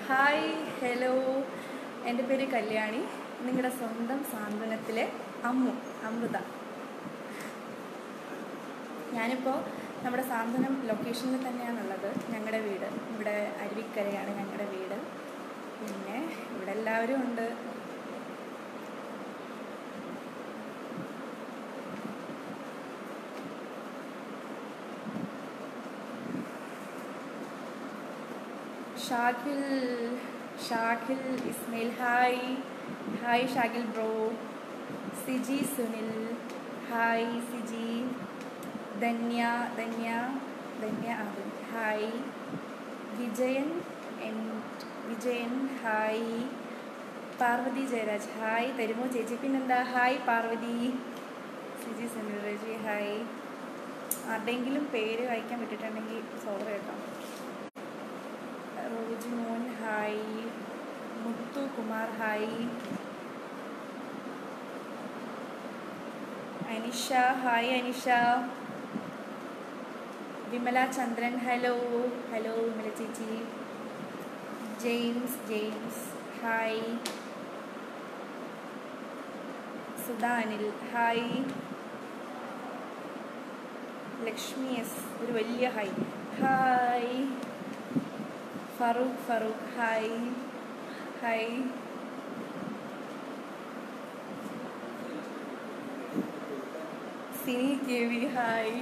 Hi hello എൻ്റെ പേര് കല്യാണി നിങ്ങളുടെ സ്വന്തം സാന്ത്വനത്തിലെ അമ്മു അമൃത ഞാനിപ്പോൾ നമ്മുടെ സാന്ത്വനം ലൊക്കേഷനിൽ തന്നെയാണുള്ളത് ഞങ്ങളുടെ വീട് ഇവിടെ അരുവിക്കരയാണ് ഞങ്ങളുടെ വീട് പിന്നെ ഇവിടെ എല്ലാവരും ഉണ്ട് Shakil Shakil Ismail hi hi Shakil bro Siji Sunil hi Siji Dhanya Dhanya Dhanya Adam hi Vijayan N Vijayan hi Parvathy Jayaraj hi തരുമോ ചേച്ചി പിന്നെന്താ ഹായ് പാർവതി സിജി സുനിൽ രജി ഹായ് ആരുടെയെങ്കിലും പേര് വായിക്കാൻ പറ്റിയിട്ടുണ്ടെങ്കിൽ സോറി കേട്ടോ റോജി മോൻ hi Muthu Kumar hi Anisha hi Anisha Vimala Chandran hello hello Vimala ചേച്ചി James James hi Sudha Anil hi Lakshmi S ഒരു വലിയ hi hi Farooq Farooq hi hi Sini K V hi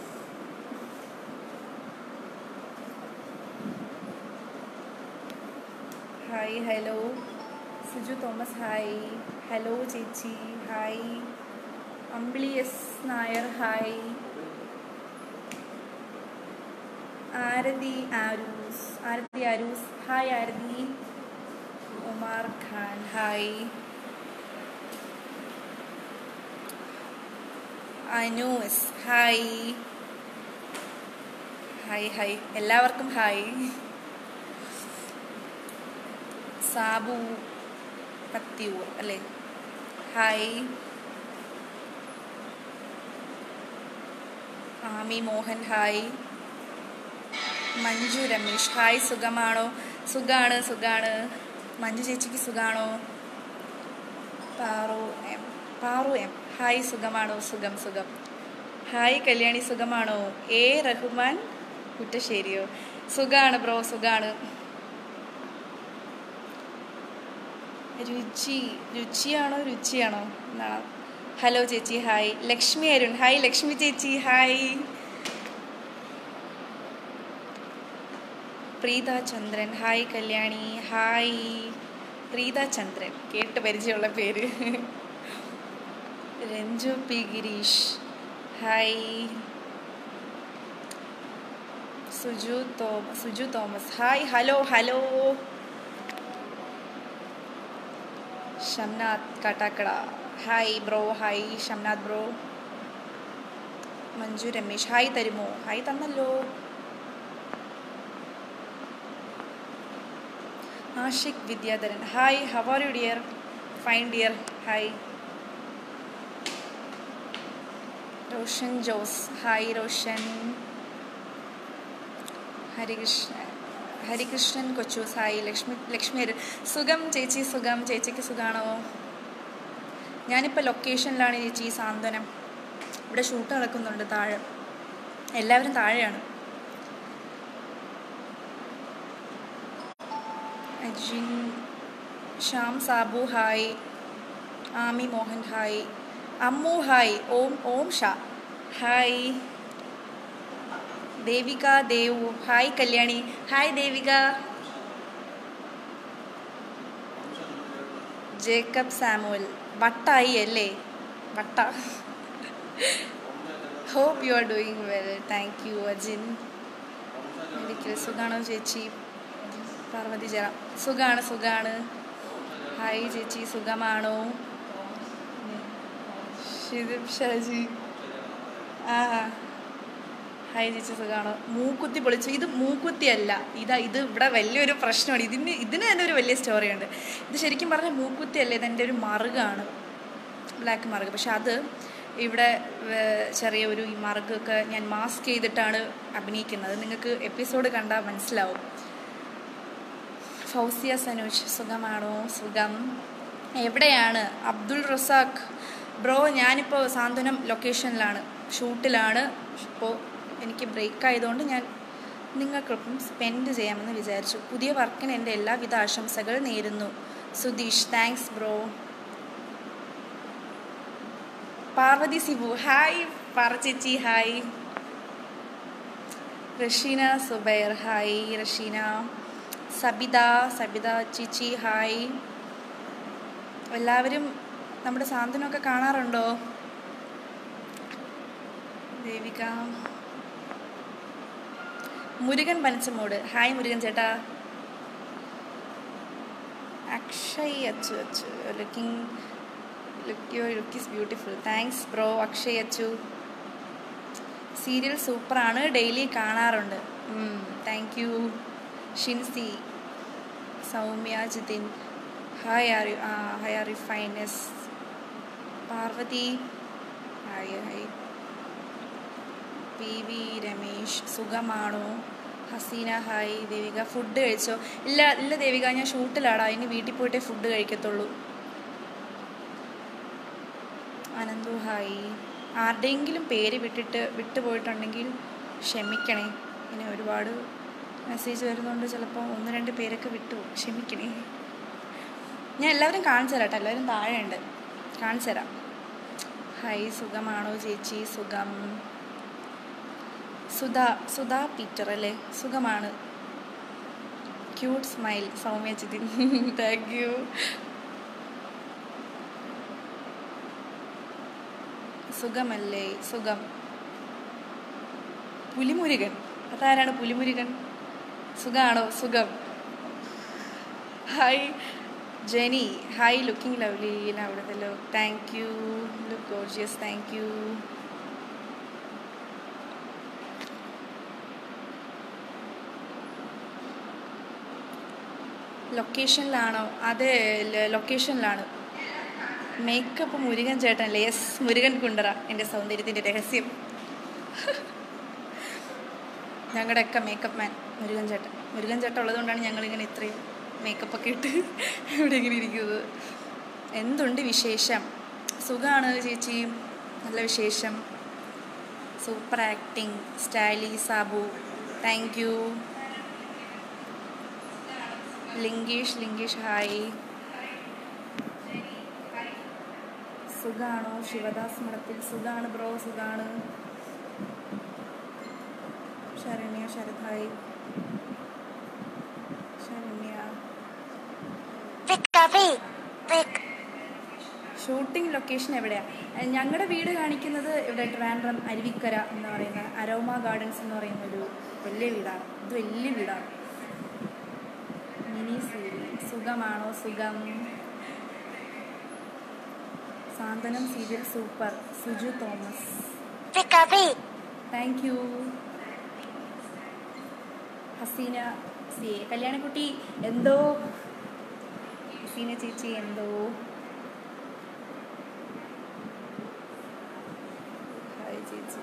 hi hello Suju Thomas hi hello ചേച്ചി hi Ambili S Nair hi Aarathi Aarus Aarathi Aarus hi Aarathi Umar Khan hi Anoos hi hi hi എല്ലാവർക്കും hi Sabu Pathiyoor അല്ലേ hi Aami Mohan hi Manju Ramesh hi സുഖമാണോ സുഖാണ് സുഖാണ് മഞ്ജു ചേച്ചിക്ക് സുഖാണോ Paru M Paru M hi സുഖമാണോ സുഖം സുഖം ഹായ് കല്യാണി സുഖമാണോ എ റഹ്മാൻ കുറ്റശ്ശേരിയോ സുഖാണ് ബ്രോ സുഖാണ് രുചി രുചിയാണോ രുചിയാണോ എന്നാണ് ഹലോ ചേച്ചി ഹായ് ലക്ഷ്മി അരുൺ ഹായ് ലക്ഷ്മി ചേച്ചി hi Preetha Chandran hi Kalyani hi Preetha Chandran കേട്ട് പരിചയമുള്ള പേര് Ranju P Girish hi Suju Thomas Suju Thomas hi hello hello Shamnath Kattakada hi bro hi Shamnath bro Manju Ramesh hi തരുമോ ഹായ് തന്നല്ലോ Ashiq Vidyadharan hi how are you dear fine dear hi Roshan Jose hi Roshan Harikrishnan Harikrishnan Kochus hi Lakshmi Lakshmi Arun സുഖം ചേച്ചി സുഖം ചേച്ചിക്ക് സുഖമാണോ ഞാനിപ്പോൾ ലൊക്കേഷനിലാണ് ചേച്ചി സാന്ത്വനം ഇവിടെ ഷൂട്ട് നടക്കുന്നുണ്ട് താഴെ എല്ലാവരും താഴെയാണ് Ajin Shyam Sabu hi Aami Mohan hi Ammu hi Om Om Sha hi Devika Devu hi Kalyani hi Devika Jacob Samuel വട്ടായി അല്ലേ വട്ട hope you are doing well thank you Ajin medical സുഖാണോ ചേച്ചി പാർവതി ജറ സുഖാണ് സുഖാണ് ഹായ് ചേച്ചി സുഖമാണോ ഷിദിബ് ഷാജി ആ ഹായ് ചേച്ചി സുഖമാണോ മൂക്കുത്തി പൊളിച്ചു ഇത് മൂക്കുത്തി അല്ല ഇതാ ഇത് ഇവിടെ വലിയൊരു പ്രശ്നമാണ് ഇതിന് ഇതിന് തന്നെ ഒരു വലിയ സ്റ്റോറിയുണ്ട് ഇത് ശരിക്കും പറഞ്ഞാൽ മൂക്കുത്തി അല്ല ഇതെൻ്റെ ഒരു മറുകാണ് ബ്ലാക്ക് മറുക് പക്ഷെ അത് ഇവിടെ വേ- ചെറിയ ഒരു ഈ മറുകൊക്കെ ഞാൻ മാസ്ക് ചെയ്തിട്ടാണ് അഭിനയിക്കുന്നത് നിങ്ങൾക്ക് എപ്പിസോഡ് കണ്ടാൽ മനസ്സിലാവും ഫൗസിയ സനൂജ് സുഖമാണോ സുഖം എവിടെയാണ് അബ്ദുൾ റസാഖ് ബ്രോ ഞാനിപ്പോൾ സാന്ത്വനം ലൊക്കേഷനിലാണ് ഷൂട്ടിലാണ് ഇപ്പോൾ എനിക്ക് ബ്രേക്ക് ആയതുകൊണ്ട് ഞാൻ നിങ്ങൾക്കൊപ്പം സ്പെൻഡ് ചെയ്യാമെന്ന് വിചാരിച്ചു പുതിയ വർക്കിന് എൻ്റെ എല്ലാവിധ ആശംസകൾ നേരുന്നു Sudheesh thanks bro Parvathy Sibu hi Para ചേച്ചി ഹായ് റഷീന സുബൈർ ഹായ് റഷീന സബിത സബിത ചേച്ചി ഹായ് എല്ലാവരും നമ്മുടെ സാന്ത്വനമൊക്കെ കാണാറുണ്ടോ ദേവിക മുരുകൻ പനച്ചമോട് ഹായ് മുരുകൻ ചേട്ടാ Akshay Achu Achu looking look your look is beautiful thanks bro Akshay Achu serial സൂപ്പറാണ് ഡെയിലി കാണാറുണ്ട് thank you Shincy Soumya Jithin hi are you ആ ഹായ് ആർ യു ഫൈനസ് Parvathy hi hi P V Ramesh സുഖമാണോ ഹസീന ഹായ് ദേവിക ഫുഡ് കഴിച്ചോ ഇല്ല ഇല്ല ദേവിക ഞാൻ ഷൂട്ടിലാടാ ഇനി വീട്ടിൽ പോയിട്ടേ ഫുഡ് കഴിക്കത്തുള്ളൂ അനന്തു ഹായ് ആരുടെയെങ്കിലും പേര് വിട്ടിട്ട് വിട്ടുപോയിട്ടുണ്ടെങ്കിൽ ക്ഷമിക്കണേ ഇനി ഒരുപാട് മെസ്സേജ് വരുന്നതുകൊണ്ട് ചിലപ്പോൾ ഒന്ന് രണ്ട് പേരൊക്കെ വിട്ടു ക്ഷമിക്കണേ ഞാൻ എല്ലാവരും കാണിച്ചു തരാം കേട്ടോ എല്ലാവരും താഴെ ഉണ്ട് കാണിച്ചു തരാം ഹായ് സുഖമാണോ ചേച്ചി സുഖം സുധ സുധാ പീറ്റർ അല്ലേ സുഖമാണ് cute smile Soumya Jithin thank you സുഖമല്ലേ സുഖം പുലിമുരുകൻ അതാരാണ് പുലിമുരുകൻ സുഖാണോ സുഖം hi Jeni hi looking lovely അവിടുത്തെ look thank you look gorgeous thank you ലൊക്കേഷനിലാണോ അതെ ലൊക്കേഷനിലാണ് മേക്കപ്പ് മുരുകൻ ചേട്ടനല്ലേ യെസ് മുരുകൻ കുണ്ടറ എൻ്റെ സൗന്ദര്യത്തിൻ്റെ രഹസ്യം ഞങ്ങളുടെയൊക്കെ മേക്കപ്പ് മാൻ മുരുകൻ ചേട്ടൻ മുരുകൻ ചേട്ടൻ ഉള്ളതുകൊണ്ടാണ് ഞങ്ങളിങ്ങനെ ഇത്രയും മേക്കപ്പൊക്കെ ഇട്ട് ഇവിടെ ഇങ്ങനെ ഇരിക്കുന്നത് എന്തുണ്ട് വിശേഷം സുഖമാണ് ചേച്ചി നല്ല വിശേഷം super acting Stelly Sabu thank you Lingesh Lingesh hi സുഖാണോ ശിവദാസ് മഠത്തിൽ സുഖാണ് ബ്രോ സുഖാണ് Saranya Sarath hi Saranya shooting location എവിടെയാണ് ഞങ്ങളുടെ വീട് കാണിക്കുന്നത് ഇവിടെ ട്രാൻഡ്രം അരുവിക്കര എന്ന് പറയുന്ന അരോമ ഗാർഡൻസ് എന്ന് പറയുന്ന ഒരു വലിയ വീടാണ് ഇത് വലിയ വീടാണ് മിനി സീരി സുഖമാണോ സുഖം Santhwanam serial super Suju Thomas thank you Haseena C A കല്യാണക്കുട്ടി എന്തോ ഹസീന ചേച്ചി എന്തോ ഹായ് ചേച്ചി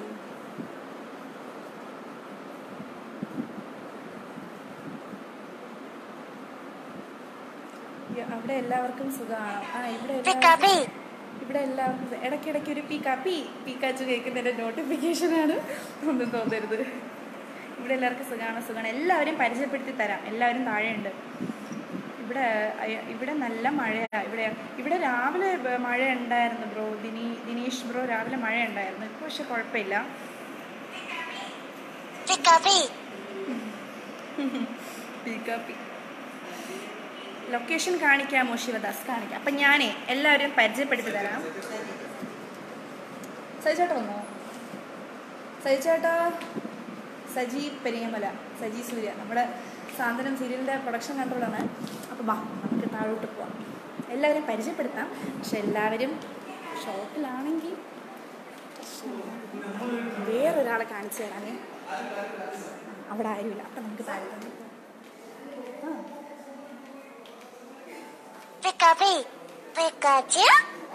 യ- അവിടെ എല്ലാവർക്കും സുഖമാണോ ആ ഇവിടെ എല്ലാവർക്കും ഇവിടെ എല്ലാവർക്കും സു- ഇടയ്ക്കിടയ്ക്ക് ഒരു പീക്കാ പീ പീക്കാച്ചു കേൾക്കുന്നതിൻ്റെ നോട്ടിഫിക്കേഷനാണ് ഒന്നും തോന്നരുത് ഇവിടെ എല്ലാവർക്കും സുഖമാണോ സുഖമാണ് എല്ലാവരും പരിചയപ്പെടുത്തി തരാം എല്ലാവരും താഴെയുണ്ട് ഇവിടെ അയ- ഇവിടെ നല്ല മഴയാണ് ഇവിടെ ഇവിടെ രാവിലെ ബ- മഴ ഉണ്ടായിരുന്നു ബ്രോ ദിനി ദിനേഷ് ബ്രോ രാവിലെ മഴ ഉണ്ടായിരുന്നു ഇപ്പോൾ പക്ഷെ കുഴപ്പമില്ല പീക്കാ പീ ലൊക്കേഷൻ കാണിക്കാമോ ശിവദാസ് കാണിക്കാം അപ്പം ഞാനേ എല്ലാവരും പരിചയപ്പെടുത്തി തരാം സജിച്ചേട്ടാ വന്നോ സജിച്ചേട്ടാ സജി പെരിയമല സജി സൂര്യ നമ്മുടെ സാന്ത്വനം സീരിയലിൻ്റെ പ്രൊഡക്ഷൻ കൺട്രോളാണ് അപ്പോൾ വാ നമുക്ക് താഴോട്ട് പോവാം എല്ലാവരും പരിചയപ്പെടുത്താം പക്ഷെ എല്ലാവരും ഷോപ്പിലാണെങ്കിൽ വേറൊരാളെ കാണിച്ചു തരാമേ അവിടെ ആരുമില്ല അപ്പം നമുക്ക് താഴോട്ട് പോവാം ആ Pikachu?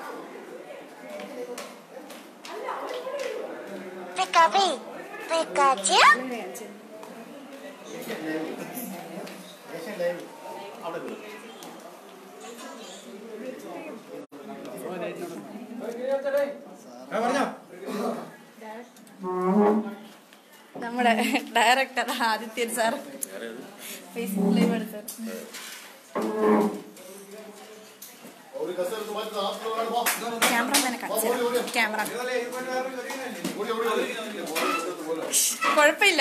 Pikachu? Pikachu? അങ്ങനെ കാണിച്ചു ഏഷ്യൻ ലൈവ് അവിടെ നമ്മുടെ director Adithyan sir Facebook live എടുത്തത് ക്യാമറമാനെ കാണിച്ചു ക്യാമറ കുഴപ്പമില്ല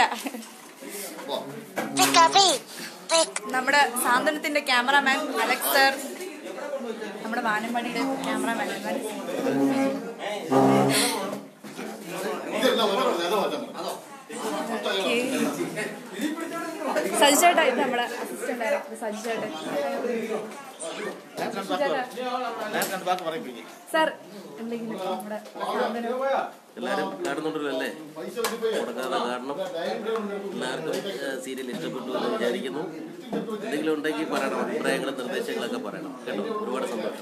നമ്മുടെ സാന്ത്വനത്തിന്റെ ക്യാമറാമാൻ അലക്സ് സർ നമ്മുടെ വാനമ്പാടിയുടെ ക്യാമറാമാൻ സജിചേട്ടാ ഇത് നമ്മുടെ അസിസ്റ്റന്റ് ഡയറക്ടർ സജിചേട്ടൻ സാർ എന്തെങ്കിലും നമ്മുടെ സാന്ത്വനം എല്ലാവരും കാണുന്നുണ്ടല്ലോ അല്ലേ മുടങ്ങാതെ കാണണം എല്ലാവർക്കും സീരിയൽ ഇഷ്ടപ്പെട്ടു എന്ന് വിചാരിക്കുന്നു എന്തെങ്കിലും ഉണ്ടെങ്കിൽ പറയണം അഭിപ്രായങ്ങളും നിർദ്ദേശങ്ങളൊക്കെ പറയണം കേട്ടോ ഒരുപാട് സന്തോഷം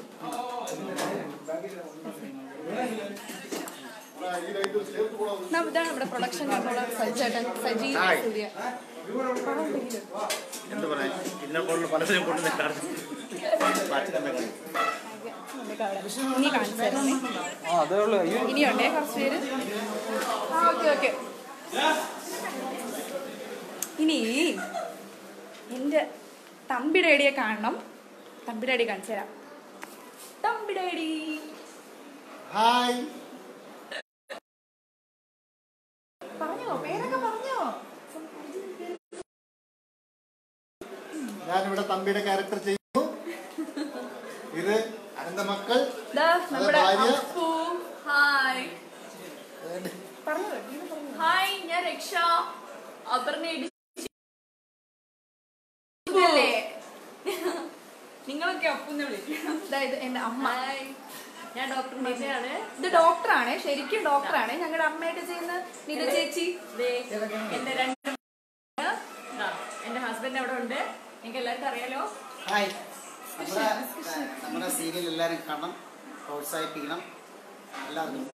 ന- ഇതാണ് നമ്മുടെ പ്രൊഡക്ഷൻ കൺട്രോളർ സജിചേട്ടൻ സജി സൂര്യ എന്ത് പറയാൻ ഇന്നെ കൊണ്ട് പലതിനും കൊണ്ട് നിൽക്കാറ് ഇനി കാണിച്ചു തരുന്നേ ഇനിയുണ്ടേ കുറച്ച് പേര് ആ ഓക്കെ ഓക്കെ ഇനി എൻ്റെ തമ്പി ഡേഡിയെ കാണണം തമ്പി ഡേഡി കാണിച്ചു തരാം തമ്പി ഡേഡി ഹായ് പറഞ്ഞോ പേരൊക്കെ പറഞ്ഞോ ഞാനിവിടെ തമ്പിയുടെ ക്യാരക്ടർ ചെയ്യുന്നു ഇത് അനന്ത മക്കൾ ദാ നമ്മുടെ ഭാര്യ. അപ്പു ഹായ് പറഞ്ഞോ ഹായ് ഞാൻ രക്ഷ അപർണ നിങ്ങളൊക്കെ അപ്പുന്ന് വിളിക്കും അതായത് എന്റെ അമ്മ ഞാൻ ഡോക്ടർ നിതയാണ് ഇത് ഡോക്ടറാണ് ശരിക്കും ഡോക്ടറാണ് ഞങ്ങളുടെ അമ്മയായിട്ട് ചെയ്യുന്ന നിത ചേച്ചി ദേ, എന്റെ രണ്ട് ആ, എന്റെ ഹസ്ബൻഡ് അവിടെ ഉണ്ട് നിങ്ങൾക്ക് എല്ലാവർക്കും അറിയാലോ ഹായ് നമ്മുടെ നമ്മുടെ സീരിയൽ എല്ലാവരും കാണണം പ്രോത്സാഹിപ്പിക്കണം എല്ലാവർക്കും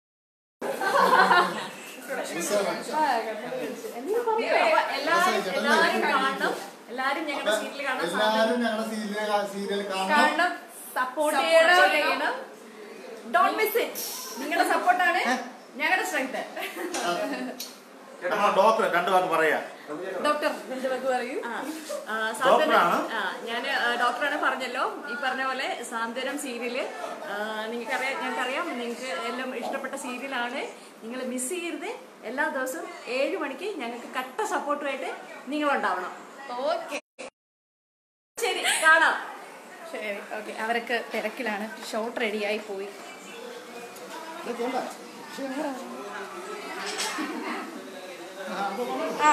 അപ്പൊ എല്ലാവരും എല്ലാവരും കാണണം എല്ലാവരും ഞങ്ങളുടെ സീരിയൽ കാണാൻ സാധ്യത എല്ലാരും ഞങ്ങളുടെ സീരിയൽ സീരിയൽ കാണണം കാരണം സപ്പോർട്ട് ചെയ്യണം. ചെയ്യണം ഡോണ്ട് മിസ് ഇറ്റ് നിങ്ങളുടെ സപ്പോർട്ടാണ് ഞങ്ങളുടെ സ്ട്രെങ്ത് ഡോക്ടർ രണ്ടു വാക്ക് പറയാ ഡോക്ടർ എന്റെ വാക്ക് പറയൂ ഡോക്ടറാണ്? ഞാൻ ഡോക്ടറാണ് പറഞ്ഞല്ലോ ഈ പറഞ്ഞ പോലെ സാന്ത്വനം സീരിയല് നിങ്ങൾക്കറിയാം ഞങ്ങൾക്കറിയാം നിങ്ങൾക്ക് എല്ലാം ഇഷ്ടപ്പെട്ട സീരിയലാണ് നിങ്ങൾ മിസ് ചെയ്യരുത് എല്ലാ ദിവസവും ഏഴ് മണിക്ക് ഞങ്ങൾക്ക് കട്ട സപ്പോർട്ടുമായിട്ട് നിങ്ങളുണ്ടാവണം ഓക്കെ ശരി കാണാം ശരി ഓക്കെ അവരൊക്കെ തിരക്കിലാണ് ഷോട്ട് റെഡിയായി പോയി ആ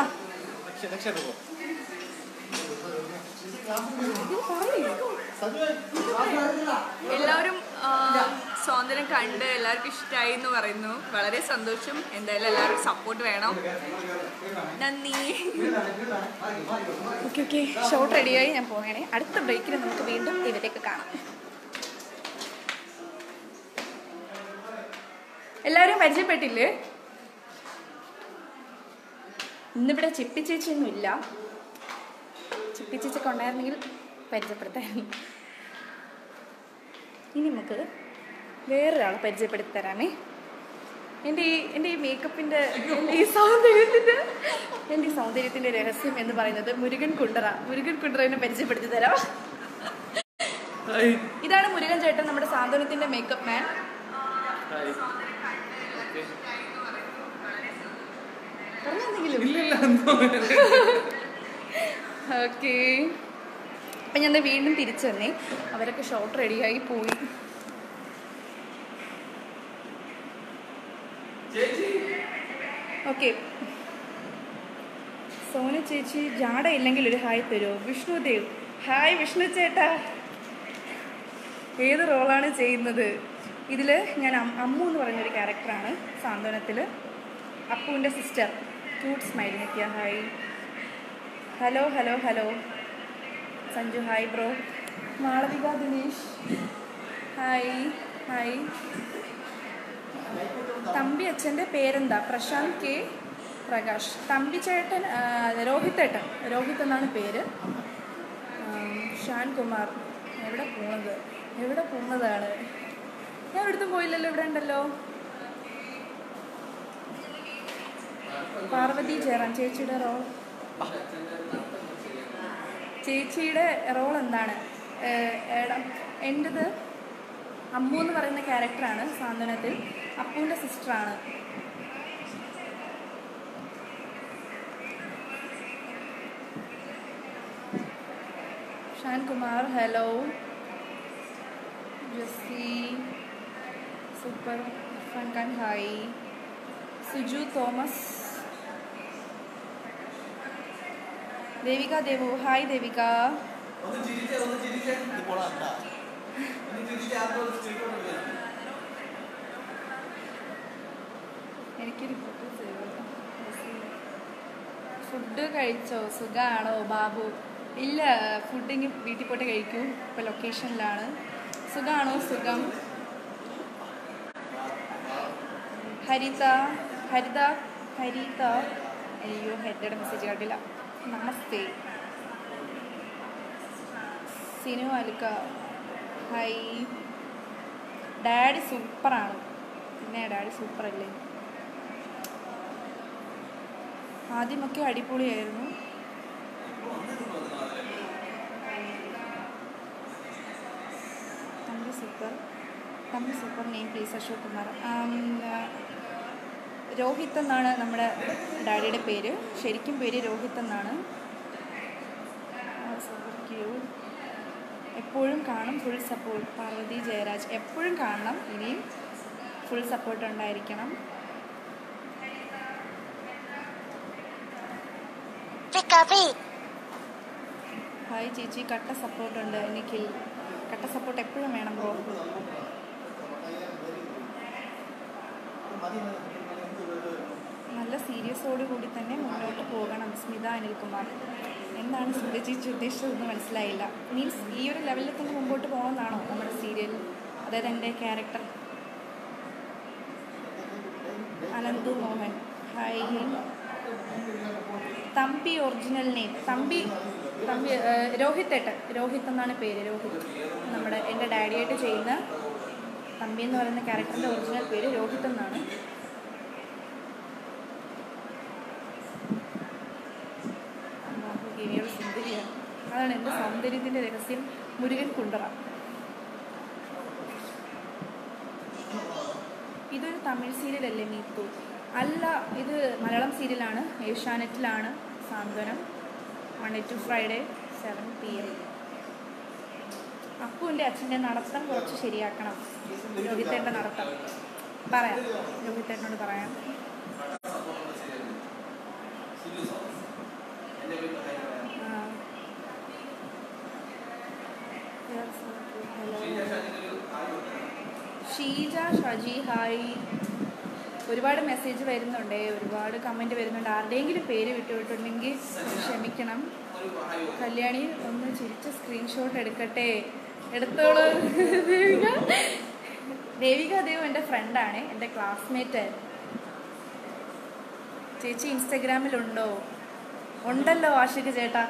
എല്ലാവരും ആ, സ്വാതന്ത്ര്യം കണ്ട് എല്ലാവർക്കും ഇഷ്ടമായി എന്ന് പറയുന്നു വളരെ സന്തോഷം എന്തായാലും എല്ലാവരും സപ്പോർട്ട് വേണം നന്ദി ഓക്കെ ഓക്കെ ഷോട്ട് റെഡിയായി ഞാൻ പോവുകയാണെ അടുത്ത ബ്രേക്കിൽ നമുക്ക് വീണ്ടും ഇവരെയൊക്കെ കാണാം എല്ലാവരും പരിചയപ്പെട്ടില്ലേ ഇന്നിവിടെ ചിപ്പി ചേച്ചിയൊന്നും ഇല്ല ചിപ്പി ചേച്ചിയൊക്കെ ഉണ്ടായിരുന്നെങ്കിൽ പരിചയപ്പെടുത്തായിരുന്നു ഇനി നമുക്ക് വേറൊരാളെ പരിചയപ്പെടുത്തി തരാമേ എൻ്റെ ഈ എൻ്റെ ഈ മേക്കപ്പിൻ്റെ എൻ്റെ ഈ സൗന്ദര്യത്തിൻ്റെ എൻ്റെ ഈ സൗന്ദര്യത്തിൻ്റെ രഹസ്യം എന്ന് പറയുന്നത് മുരുകൻ കുണ്ടറ മുരുകൻ കുണ്ടറനെ പരിചയപ്പെടുത്തി തരാം ഇതാണ് മുരുകൻ ചേട്ടൻ നമ്മുടെ സാന്ത്വനത്തിൻ്റെ മേക്കപ്പ് മാൻ ഓക്കെ അപ്പം ഞാൻ ദേ വീണ്ടും തിരിച്ചു വന്നേ അവരൊക്കെ ഷോട്ട് റെഡിയായി പോയി ഓക്കെ സോന ചേച്ചി ജാട ഇല്ലെങ്കിൽ ഒരു ഹായ് തരുമോ വിഷ്ണുദേവ് ഹായ് വിഷ്ണു ചേട്ടാ ഏത് റോളാണ് ചെയ്യുന്നത് ഇതിൽ ഞാൻ അം- അമ്മു എന്ന് പറയുന്നൊരു ക്യാരക്ടറാണ് സാന്ത്വനത്തിൽ അപ്പുവിൻ്റെ sister cute smile Nithya hi hello hello hello Sanju hi bro Malavika Dinesh hi hi Thampi അച്ഛൻ്റെ പേരെന്താ പ്രശാന്ത് കെ പ്രകാശ് തമ്പി ചേട്ടൻ ആ, രോഹിത് ഏട്ടൻ രോഹിത് എന്നാണ് പേര് ആം, ഷാൻ കുമാർ എവിടെ പോണത് എവിടെ പോണതാണ് ഞാൻ ഒരിടത്തും പോയില്ലല്ലോ ഇവിടെ ഉണ്ടല്ലോ പാർവതി ജയറാം ചേച്ചിയുടെ റോൾ ചേച്ചിയുടെ റോൾ എന്താണ് ഏഹ് എടാ എൻ്റെത് അമ്മു എന്ന് പറയുന്ന ക്യാരക്ടറാണ് സാന്ത്വനത്തിൽ അപ്പുവിൻ്റെ സിസ്റ്ററാണ് Shan Kumar hello Jessy super Irfan Khan hi Suju Thomas Devika Devu hi Devika എനിക്കൊരു ഫോട്ടോ ഫുഡ് കഴിച്ചോ സുഖാണോ ബാബു ഇല്ല ഫുഡ് ഇങ്ങ് വീട്ടിൽ പോയിട്ട് കഴിക്കൂ ഇപ്പോൾ ലൊക്കേഷനിലാണ് സുഖാണോ സുഖം ഹരിത ഹരിത ഹരിത അയ്യോ ഹരിതയുടെ മെസ്സേജ് കണ്ടില്ല നമസ്തേ സിനു അലുക്ക ഹായ് ഡാഡി സൂപ്പറാണ് പിന്നെ ഡാഡി സൂപ്പറല്ലേ ആദ്യമൊക്കെ അടിപൊളിയായിരുന്നു Thampi super Thampi super name please Ashok Kumar ആം, ആ, രോഹിത് എന്നാണ് നമ്മുടെ ഡാഡിയുടെ പേര് ശരിക്കും പേര് രോഹിത് എന്നാണ് ക്യൂട്ട് എപ്പോഴും കാണും ഫുൾ സപ്പോർട്ട് പാർവതി ജയരാജ് എപ്പോഴും കാണണം ഇനിയും ഫുൾ സപ്പോർട്ട് ഉണ്ടായിരിക്കണം ഹായ് ചേച്ചി കട്ട സപ്പോർട്ട് ഉണ്ട് എനിക്ക് കട്ട സപ്പോർട്ട് എപ്പോഴും വേണം ബ്രോ നല്ല സീരിയസോട് കൂടി തന്നെ മുന്നോട്ട് പോകണം സ്മിത അനിൽകുമാർ എന്താണ് സ്മിത ചേച്ചി ഉദ്ദേശിച്ചതെന്ന് മനസ്സിലായില്ല മീൻസ് ഈ ഒരു ലെവലിൽ തന്നെ മുമ്പോട്ട് പോകണമെന്നാണോ നമ്മുടെ സീരിയൽ അതായത് എൻ്റെ character Ananthu Mohan hi Thampi original name Thampi Thampi ഏഹ്, രോഹിത് ഏട്ടൻ രോഹിത് എന്നാണ് പേര് രോഹിത് നമ്മുടെ എൻ്റെ ഡാഡിയായിട്ട് ചെയ്യുന്ന തമ്പി എന്ന് പറയുന്ന ക്യാരക്ടറിൻ്റെ ഒറിജിനൽ പേര് രോഹിത് എന്നാണ് ബാബു ഗിരിയുടെ സുന്ദരിയാണ് അതാണ് എൻ്റെ സൗന്ദര്യത്തിൻ്റെ രഹസ്യം മുരുകൻ കുണ്ടറ ഇതൊരു തമിഴ് സീരിയലല്ലേ മീത്തു അല്ല ഇത് മലയാളം സീരിയലാണ് ഏഷ്യാനെറ്റിലാണ് Santhwanam Monday to Friday seven P M അപ്പുവിൻ്റെ അച്ഛൻ്റെ നടത്തം കുറച്ച് ശരിയാക്കണം രോഹിത്തേട്ടൻ്റെ നടത്തം പറയാം രോഹിത്തേട്ടനോട് പറയാം ആ. ഹലോ ഷീജ ഷജി ഹായ് ഒരുപാട് മെസ്സേജ് വരുന്നുണ്ടേ ഒരുപാട് കമൻറ്റ് വരുന്നുണ്ട് ആരുടെയെങ്കിലും പേര് വിട്ടുവിട്ടുണ്ടെങ്കിൽ ക്ഷമിക്കണം കല്യാണി ഒന്ന് ചിരിച്ച സ്ക്രീൻഷോട്ട് എടുക്കട്ടെ എടുത്തോളൂ ദേവിക ദേവിക ദേവ് എൻ്റെ ഫ്രണ്ടാണ് എൻ്റെ ക്ലാസ്മേറ്റ് ചേച്ചി ഇൻസ്റ്റഗ്രാമിലുണ്ടോ ഉണ്ടല്ലോ ആഷിഖ് ചേട്ടാ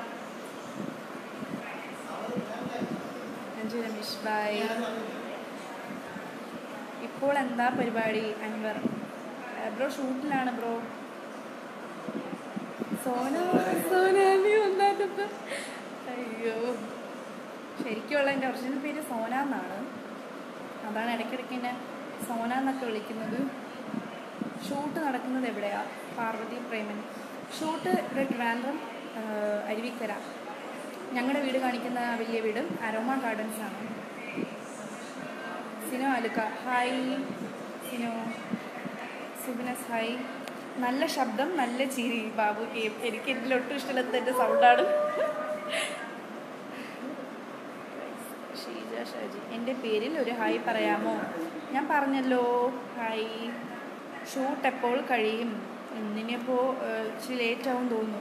അഞ്ജു രമേശ് ബൈ ഇപ്പോൾ എന്താ പരിപാടി അൻവർ ബ്രോ ഷൂട്ടിലാണ് ബ്രോ സോന സോനാമി ഒന്നാമത്തെ അയ്യോ ശരിക്കുള്ള എൻ്റെ ഒറിജിനൽ പേര് സോന എന്നാണ് അതാണ് ഇടയ്ക്കിടയ്ക്ക് എന്നെ സോന എന്നൊക്കെ വിളിക്കുന്നത് ഷൂട്ട് നടക്കുന്നത് എവിടെയാ പാർവതി പ്രേമൻ ഷൂട്ട് ഇവിടെ ട്രിവാൻഡ്രം ആ, അരുവിക്കര ഞങ്ങളുടെ വീട് കാണിക്കുന്ന ആ വലിയ വീട് അരോമ ഗാർഡൻസ് ആണ് സിനോ അലുക്ക ഹായ് സിനോ സുബിനസ് ഹായ് നല്ല ശബ്ദം നല്ല ചിരി ബാബു കെ എനിക്ക് ഇതിലൊട്ടും ഇഷ്ടമില്ലാത്ത എൻ്റെ സൗണ്ടാണ് ഷീജ ഷാജി എൻ്റെ പേരിൽ ഒരു ഹായ് പറയാമോ ഞാൻ പറഞ്ഞല്ലോ ഹായ് ഷൂട്ട് എപ്പോൾ കഴിയും ഇന്നിനിപ്പോൾ ഇച്ചിരി ലേറ്റ് ആവും തോന്നുന്നു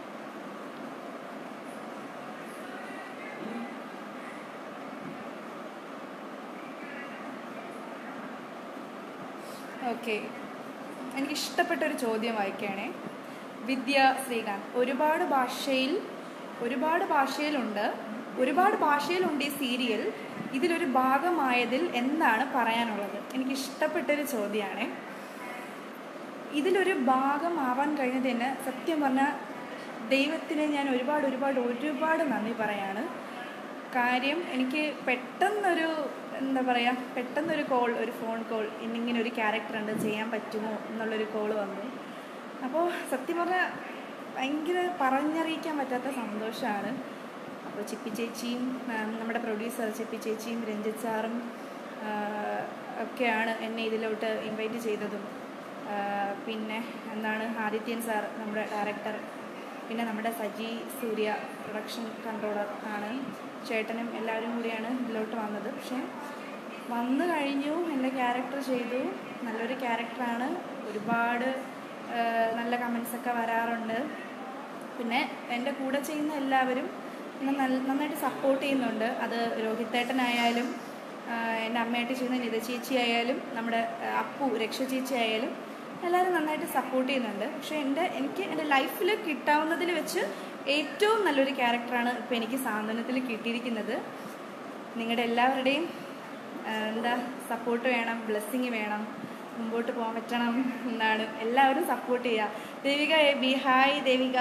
ഓക്കെ എനിക്ക് ഇഷ്ടപ്പെട്ട ഒരു ചോദ്യം വായിക്കുകയാണേ വിദ്യ ശ്രീകാന്ത് ഒരുപാട് ഭാഷയിൽ ഒരുപാട് ഭാഷയിലുണ്ട് ഒരുപാട് ഭാഷയിലുണ്ട് ഈ സീരിയൽ ഇതിലൊരു ഭാഗമായതിൽ എന്താണ് പറയാനുള്ളത് എനിക്ക് ഇഷ്ടപ്പെട്ടൊരു ചോദ്യമാണ് ഇതിലൊരു ഭാഗമാവാൻ കഴിഞ്ഞത് തന്നെ സത്യം പറഞ്ഞാൽ ദൈവത്തിന് ഞാൻ ഒരുപാട് ഒരുപാട് ഒരുപാട് നന്ദി പറയാണ് കാര്യം എനിക്ക് പെട്ടെന്നൊരു എന്താ പറയുക പെട്ടെന്നൊരു കോൾ ഒരു ഫോൺ കോൾ ഇന്നിങ്ങനെ ഒരു ക്യാരക്ടർ ഉണ്ട് ചെയ്യാൻ പറ്റുമോ എന്നുള്ളൊരു കോൾ വന്നു അപ്പോൾ സത്യം പറഞ്ഞാൽ ഭയങ്കര പറഞ്ഞറിയിക്കാൻ പറ്റാത്ത സന്തോഷമാണ് അപ്പോൾ ചിപ്പി ചേച്ചിയും ആ, നമ്മുടെ പ്രൊഡ്യൂസർ ചിപ്പി ചേച്ചിയും രഞ്ജിത്ത് സാറും ആ, ഒക്കെയാണ് എന്നെ ഇതിലോട്ട് ഇൻവൈറ്റ് ചെയ്തതും ആ, പിന്നെ എന്താണ് ആദിത്യൻ സാർ നമ്മുടെ ഡയറക്ടർ പിന്നെ നമ്മുടെ സജി സൂര്യ പ്രൊഡക്ഷൻ കൺട്രോളർ ആണ് ചേട്ടനും എല്ലാവരും കൂടിയാണ് ഇതിലോട്ട് വന്നത് പക്ഷേ വന്നു കഴിഞ്ഞു എൻ്റെ ക്യാരക്ടർ ചെയ്തു നല്ലൊരു ക്യാരക്ടറാണ് ഒരുപാട് ആ, നല്ല കമൻസ് ഒക്കെ വരാറുണ്ട് പിന്നെ എൻ്റെ കൂടെ ചെയ്യുന്ന എല്ലാവരും എന്നെ നല്ല നന്നായിട്ട് സപ്പോർട്ട് ചെയ്യുന്നുണ്ട് അത് രോഹിത്തേട്ടനായാലും ആ, എൻ്റെ അമ്മയായിട്ട് ചെയ്യുന്ന നിത ചേച്ചി ആയാലും നമ്മുടെ ആ, അപ്പു രക്ഷ ചേച്ചി ആയാലും എല്ലാവരും നന്നായിട്ട് സപ്പോർട്ട് ചെയ്യുന്നുണ്ട് പക്ഷേ എൻ്റെ എനിക്ക് എൻ്റെ ലൈഫിൽ കിട്ടാവുന്നതിൽ വെച്ച് ഏറ്റവും നല്ലൊരു ക്യാരക്ടറാണ് ഇപ്പോൾ എനിക്ക് സാന്ത്വനത്തിൽ കിട്ടിയിരിക്കുന്നത് നിങ്ങളുടെ എല്ലാവരുടെയും ആ, എന്താ സപ്പോർട്ട് വേണം ബ്ലെസ്സിങ് വേണം മുമ്പോട്ട് പോകാൻ പറ്റണം എന്നാണ് എല്ലാവരും സപ്പോർട്ട് ചെയ്യുക Devika B hi Devika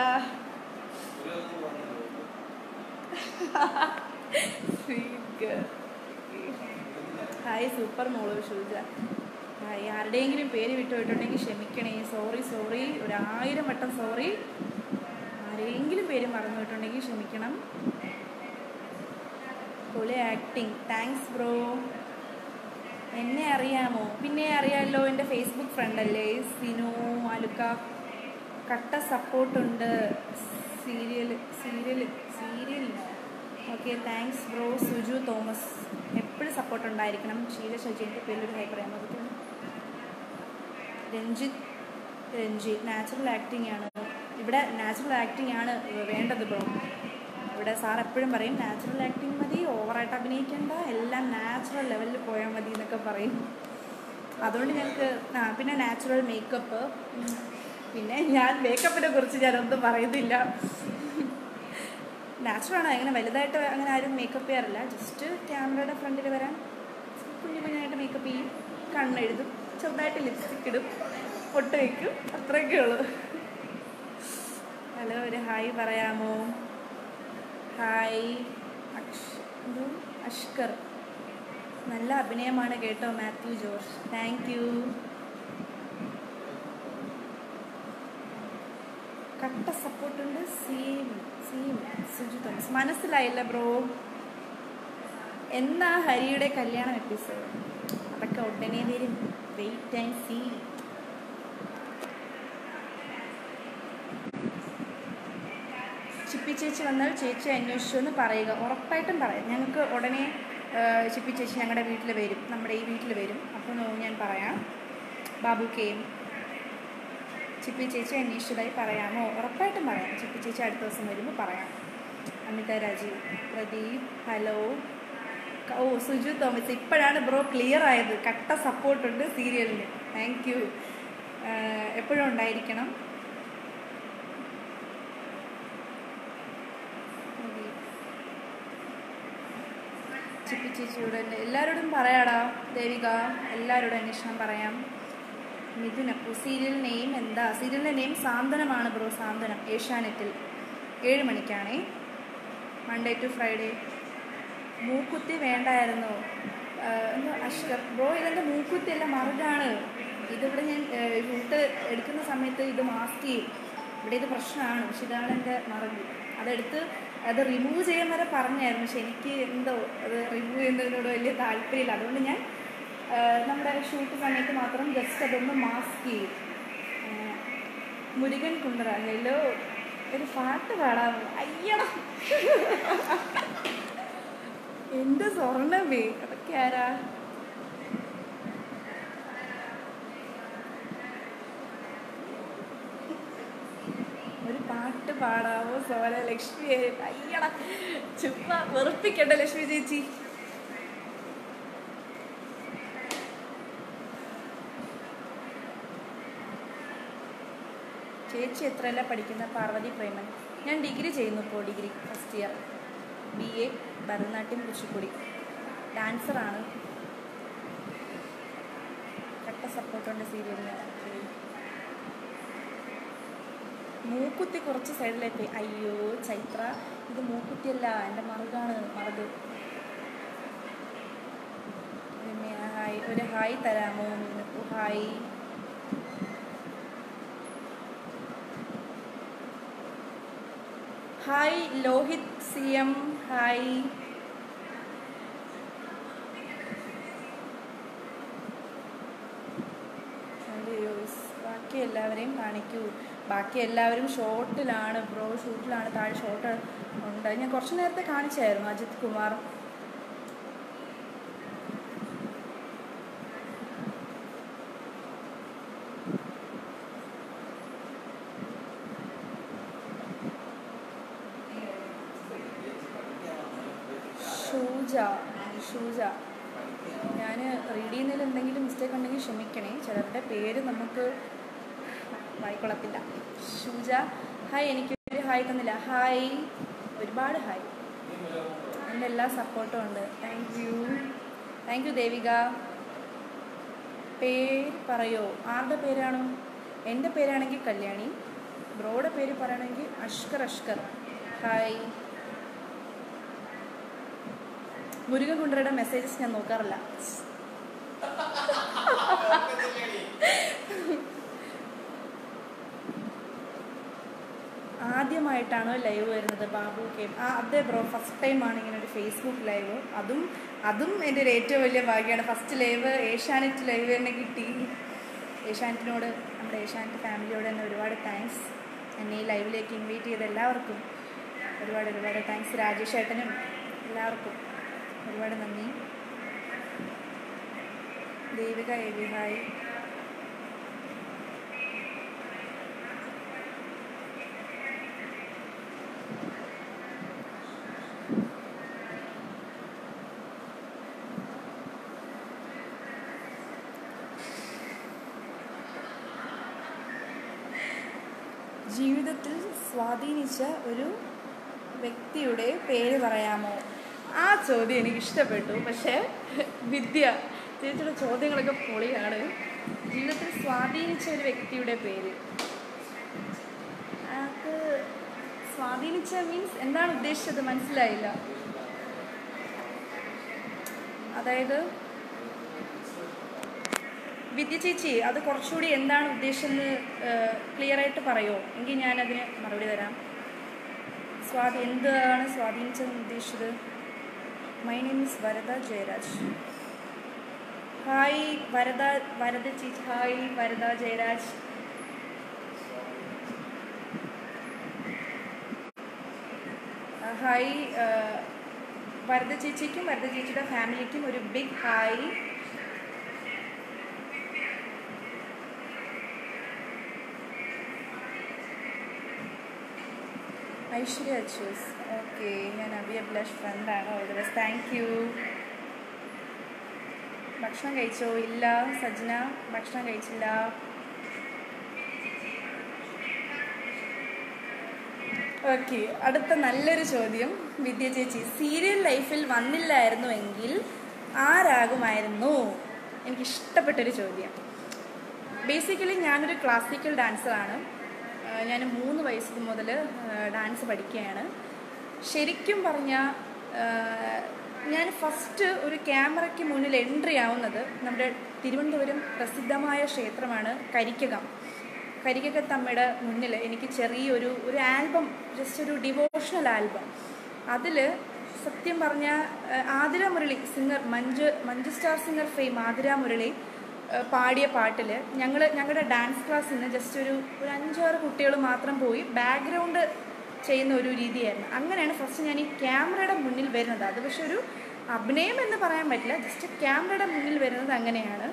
hi super മോള് ഷൂജ ഹായ് ആരുടെയെങ്കിലും പേര് വിട്ടു പോയിട്ടുണ്ടെങ്കിൽ ക്ഷമിക്കണേ സോറി സോറി ഒരു ആയിരം വട്ടം സോറി ആരെങ്കിലും പേര് മറന്നു പോയിട്ടുണ്ടെങ്കിൽ ക്ഷമിക്കണം പൊളി ആക്ടിങ് താങ്ക്സ് ബ്രോ എന്നെ അറിയാമോ പിന്നെ അറിയാമല്ലോ എൻ്റെ ഫേസ്ബുക്ക് ഫ്രണ്ട് അല്ലേ സിനു അലുക്ക കട്ട സപ്പോർട്ടുണ്ട് സീരിയൽ സീരിയൽ സീരിയലിനോ okay thanks bro Suju Thomas എപ്പോഴും സപ്പോർട്ട് ഉണ്ടായിരിക്കണം ഷീല ഷജീൻ്റെ പേരിലൊരു ഹൈ പറയാൻ പറ്റും രഞ്ജിത്ത് രഞ്ജിത്ത് നാച്ചുറൽ ആക്ടിംഗ് ആണ് ഇവിടെ നാച്ചുറൽ ആക്ടിംഗ് ആണ് വേണ്ടത് ബ്രോ ഇവിടെ സാർ എപ്പോഴും പറയും നാച്ചുറൽ ആക്ടിങ് മതി ഓവറായിട്ട് അഭിനയിക്കേണ്ട എല്ലാം നാച്ചുറൽ ലെവലിൽ പോയാൽ മതി എന്നൊക്കെ പറയും അതുകൊണ്ട് ഞങ്ങൾക്ക് ആ പിന്നെ നാച്ചുറൽ മേക്കപ്പ് പിന്നെ ഞാൻ മേക്കപ്പിനെ കുറിച്ച് ഞാനൊന്നും പറയുന്നില്ല നാച്ചുറലാണ് അങ്ങനെ വലുതായിട്ട് അങ്ങനെ ആരും മേക്കപ്പ് ചെയ്യാറില്ല ജസ്റ്റ് ക്യാമറയുടെ ഫ്രണ്ടിൽ വരാൻ കുഞ്ഞു കുഞ്ഞായിട്ട് മേക്കപ്പ് ചെയ്യും കണ്ണെഴുതും ചെറുതായിട്ട് ലിപ്സ്റ്റിക് ഇടും പൊട്ട് വയ്ക്കും അത്രയൊക്കെ ഉള്ളൂ ഹലോ ഒരു ഹായ് പറയാമോ ഹായ് അക്ഷ എന്തോ അഷ്കർ നല്ല അഭിനയമാണ് കേട്ടോ മാത്യു ജോർജ് താങ്ക് യു കട്ട സപ്പോർട്ടുണ്ട് സെയിം സെയിം സുജു തോമസ് മനസ്സിലായില്ല ബ്രോ എന്നാ ഹരിയുടെ കല്യാണം എപ്പിസോഡ് അതൊക്കെ ഉടനെ വരും വെയിറ്റ് ആൻഡ് സീ ചിപ്പി ചേച്ചി വന്നാൽ ചേച്ചി അന്വേഷിച്ചു എന്ന് പറയുക ഉറപ്പായിട്ടും പറയാം ഞങ്ങൾക്ക് ഉടനെ ആ, ചിപ്പി ചേച്ചി ഞങ്ങളുടെ വീട്ടിൽ വരും നമ്മുടെ ഈ വീട്ടിൽ വരും അപ്പോൾ ഞാൻ പറയാം ബാബു കെയും ചിപ്പി ചേച്ചി അന്വേഷിച്ചതായി പറയാമോ ഉറപ്പായിട്ടും പറയാം ചിപ്പി ചേച്ചി അടുത്ത ദിവസം വരുമ്പോൾ പറയാം അമിത രാജീവ് പ്രദീപ് ഹലോ ഓ സുജു തോമസ് ഇപ്പോഴാണ് ബ്രോ ക്ലിയർ ആയത് കട്ട സപ്പോർട്ടുണ്ട് സീരിയലിന് താങ്ക് യു എപ്പോഴും ഉണ്ടായിരിക്കണം ചിപ്പി ചേച്ചിയോട് തന്നെ എല്ലാവരോടും പറയാടാ ദേവിക എല്ലാവരോടും അന്വേഷണം പറയാം മിഥുൻ അപ്പു സീരിയൽ നെയിം എന്താ സീരിയലിൻ്റെ നെയിം സാന്ത്വനമാണ് ബ്രോ സാന്ത്വനം ഏഷ്യാനെറ്റിൽ ഏഴ് മണിക്കാണേ മൺഡേ ടു ഫ്രൈഡേ മൂക്കുത്തി വേണ്ടായിരുന്നോ ആഹ് എന്തോ അഷ്കർ ബ്രോ ഇതെൻ്റെ മൂക്കുത്തി അല്ല മറുകാണ് ഇതിവിടെ ഞാൻ ഷൂട്ട് എടുക്കുന്ന സമയത്ത് ഇത് മാസ്ക് ചെയ്യും ഇവിടെ ഇത് പ്രശ്നമാണ് പക്ഷെ ഇതാണ് എൻ്റെ മറുക് അതെടുത്ത് അത് റിമൂവ് ചെയ്യാൻ വരെ പറഞ്ഞായിരുന്നു പക്ഷെ എനിക്ക് എന്തോ അത് റിമൂവ് ചെയ്യുന്നതിനോട് വലിയ താല്പര്യമില്ല അതുകൊണ്ട് ഞാൻ ആഹ് നമ്മുടെ ഷൂട്ട് സമയത്ത് മാത്രം ജസ്റ്റ് അതൊന്ന് മാസ്ക് ചെയ്യും ആഹ് മുരുകൻ കുണ്ടറ ഹലോ ഒരു പാട്ട് പാടാമോ അയ്യടാ എന്റെ സ്വർണ്ണമേ അതൊക്കെ ആരാ ഒരു പാട്ട് പാടാവോ സോന ലക്ഷ്മി അയ്യടാ ചുമ്മാ വെറുപ്പിക്കണ്ട ലക്ഷ്മി ചേച്ചി ചേച്ചി എത്രയല്ല പഠിക്കുന്ന പാർവതി പ്രേമൻ ഞാൻ ഡിഗ്രി ചെയ്യുന്നു ഇപ്പോൾ degree first year B A Bharatanatyam Kuchipudi ഡാൻസറാണ് കട്ട സപ്പോർട്ടുണ്ട് സീരിയലിന് മൂക്കുത്തി കുറച്ച് സൈഡിലേക്ക് പോയി അയ്യോ ചൈത്ര ഇത് മൂക്കുത്തിയല്ല എൻ്റെ മറുകാണ് മറുക് രമ്യ, ഹായ് ഒരു ഹായ് തരാമോ നിനക്ക് hi hi Lohith C M hi views ബാക്കി എല്ലാവരെയും കാണിക്കൂ ബാക്കി എല്ലാവരും ഷോട്ടിലാണ് ബ്രോ ഷൂട്ടിലാണ് താഴെ ഷോട്ട് ഉണ്ട് ഞാൻ കുറച്ച് നേരത്തെ കാണിച്ചായിരുന്നു അജിത് കുമാർ ഷൂജ ഷൂജ ഞാൻ റീഡ് ചെയ്യുന്നതിൽ എന്തെങ്കിലും മിസ്റ്റേക്ക് ഉണ്ടെങ്കിൽ ക്ഷമിക്കണേ ചിലരുടെ പേര് നമുക്ക് വായിക്കൊള്ളത്തില്ല ഷൂജ ഹായ് എനിക്കൊരു ഹായ് തന്നില്ല ഹായ് ഒരുപാട് ഹായ് എൻ്റെ എല്ലാ സപ്പോർട്ടും ഉണ്ട് thank you thank you Devika പേര് പറയോ ആരുടെ പേരാണോ എൻ്റെ പേരാണെങ്കിൽ കല്യാണി ബ്രോയുടെ പേര് പറയണമെങ്കിൽ അഷ്കർ അഷ്കർ ഹായ് മുരുകൻ കുണ്ടറയുടെ മെസ്സേജസ് ഞാൻ നോക്കാറില്ല ആദ്യമായിട്ടാണോ ലൈവ് വരുന്നത് ബാബു കെ ആ അതെ ബ്രോ ഫസ്റ്റ് ടൈമാണ് ഇങ്ങനെ ഒരു ഫേസ്ബുക്ക് ലൈവ് അതും അതും എൻ്റെ ഒരു ഏറ്റവും വലിയ ഭാഗ്യമാണ് ഫസ്റ്റ് ലൈവ് ഏഷ്യാനെറ്റ് ലൈവ് തന്നെ കിട്ടി ഏഷ്യാനെറ്റിനോട് നമ്മുടെ ഏഷ്യാനെറ്റ് ഫാമിലിയോട് തന്നെ ഒരുപാട് താങ്ക്സ് എന്നെ ഈ ലൈവിലേക്ക് ഇൻവൈറ്റ് ചെയ്ത എല്ലാവർക്കും ഒരുപാട് ഒരുപാട് താങ്ക്സ് രാജേഷ് ഏട്ടനും എല്ലാവർക്കും ഒരുപാട് നന്ദി ദേവിക എവി ഹായ് ജീവിതത്തിൽ സ്വാധീനിച്ച ഒരു വ്യക്തിയുടെ പേര് പറയാമോ ആ ചോദ്യം എനിക്ക് ഇഷ്ടപ്പെട്ടു പക്ഷേ വിദ്യ ചേച്ചിയുടെ ചോദ്യങ്ങളൊക്കെ പൊളിയാണ് ജീവിതത്തിൽ സ്വാധീനിച്ച ഒരു വ്യക്തിയുടെ പേര് അത് സ്വാധീനിച്ച മീൻസ് എന്താണ് ഉദ്ദേശിച്ചത് മനസ്സിലായില്ല അതായത് വിദ്യ ചേച്ചി അത് കുറച്ചുകൂടി എന്താണ് ഉദ്ദേശിച്ചെന്ന് ക്ലിയർ ആയിട്ട് പറയുമോ എങ്കിൽ ഞാനതിന് മറുപടി തരാം സ്വാധീ എന്താണ് സ്വാധീനിച്ചതെന്ന് ഉദ്ദേശിച്ചത് my name is Varada Jayaraj hi Varada Varada ചേച്ചി ഹായ് വരദ ജയരാജ് ആ, ഹായ് ആ, വരദ ചേച്ചിക്കും വരദ ചേച്ചിയുടെ ഫാമിലിക്കും ഒരു big hi Aishwarya Achus okay ഞാൻ അബി അഭിലാഷ് ഫ്രണ്ടാണ് all the best thank you ഭക്ഷണം കഴിച്ചോ ഇല്ല സജ്ന ഭക്ഷണം കഴിച്ചില്ല ഓക്കെ അടുത്ത നല്ലൊരു ചോദ്യം വിദ്യ ചേച്ചി സീരിയൽ ലൈഫിൽ വന്നില്ലായിരുന്നു എങ്കിൽ ആരാകുമായിരുന്നു എനിക്ക് ഇഷ്ടപ്പെട്ടൊരു ചോദ്യം ബേസിക്കലി ഞാനൊരു ക്ലാസിക്കൽ ഡാൻസറാണ് ഞാൻ മൂന്ന് വയസ്സ് മുതൽ ഡാൻസ് പഠിക്കുകയാണ് ശരിക്കും പറഞ്ഞാൽ ഞാൻ ഫസ്റ്റ് ഒരു ക്യാമറയ്ക്ക് മുന്നിൽ എൻട്രി ആവുന്നത് നമ്മുടെ തിരുവനന്തപുരം പ്രസിദ്ധമായ ക്ഷേത്രമാണ് കരിക്കകം കരിക്കകത്തമ്മയുടെ മുന്നിൽ എനിക്ക് ചെറിയൊരു ഒരു ആൽബം ജസ്റ്റ് ഒരു ഡിവോഷണൽ ആൽബം അതിൽ സത്യം പറഞ്ഞാൽ Athira Murali singer Manju Manju star singer fame Athira Murali ഏഹ് പാടിയ പാട്ടിൽ ഞങ്ങൾ ഞങ്ങളുടെ ഡാൻസ് ക്ലാസ്സിൽ നിന്ന് ജസ്റ്റ് ഒരു ഒരു അഞ്ചാറ് കുട്ടികൾ മാത്രം പോയി ബാക്ക്ഗ്രൗണ്ട് ചെയ്യുന്ന ഒരു രീതിയായിരുന്നു അങ്ങനെയാണ് ഫസ്റ്റ് ഞാൻ ഈ ക്യാമറയുടെ മുന്നിൽ വരുന്നത് അത് പക്ഷെ ഒരു അഭിനയം എന്ന് പറയാൻ പറ്റില്ല ജസ്റ്റ് ക്യാമറയുടെ മുന്നിൽ വരുന്നത് അങ്ങനെയാണ്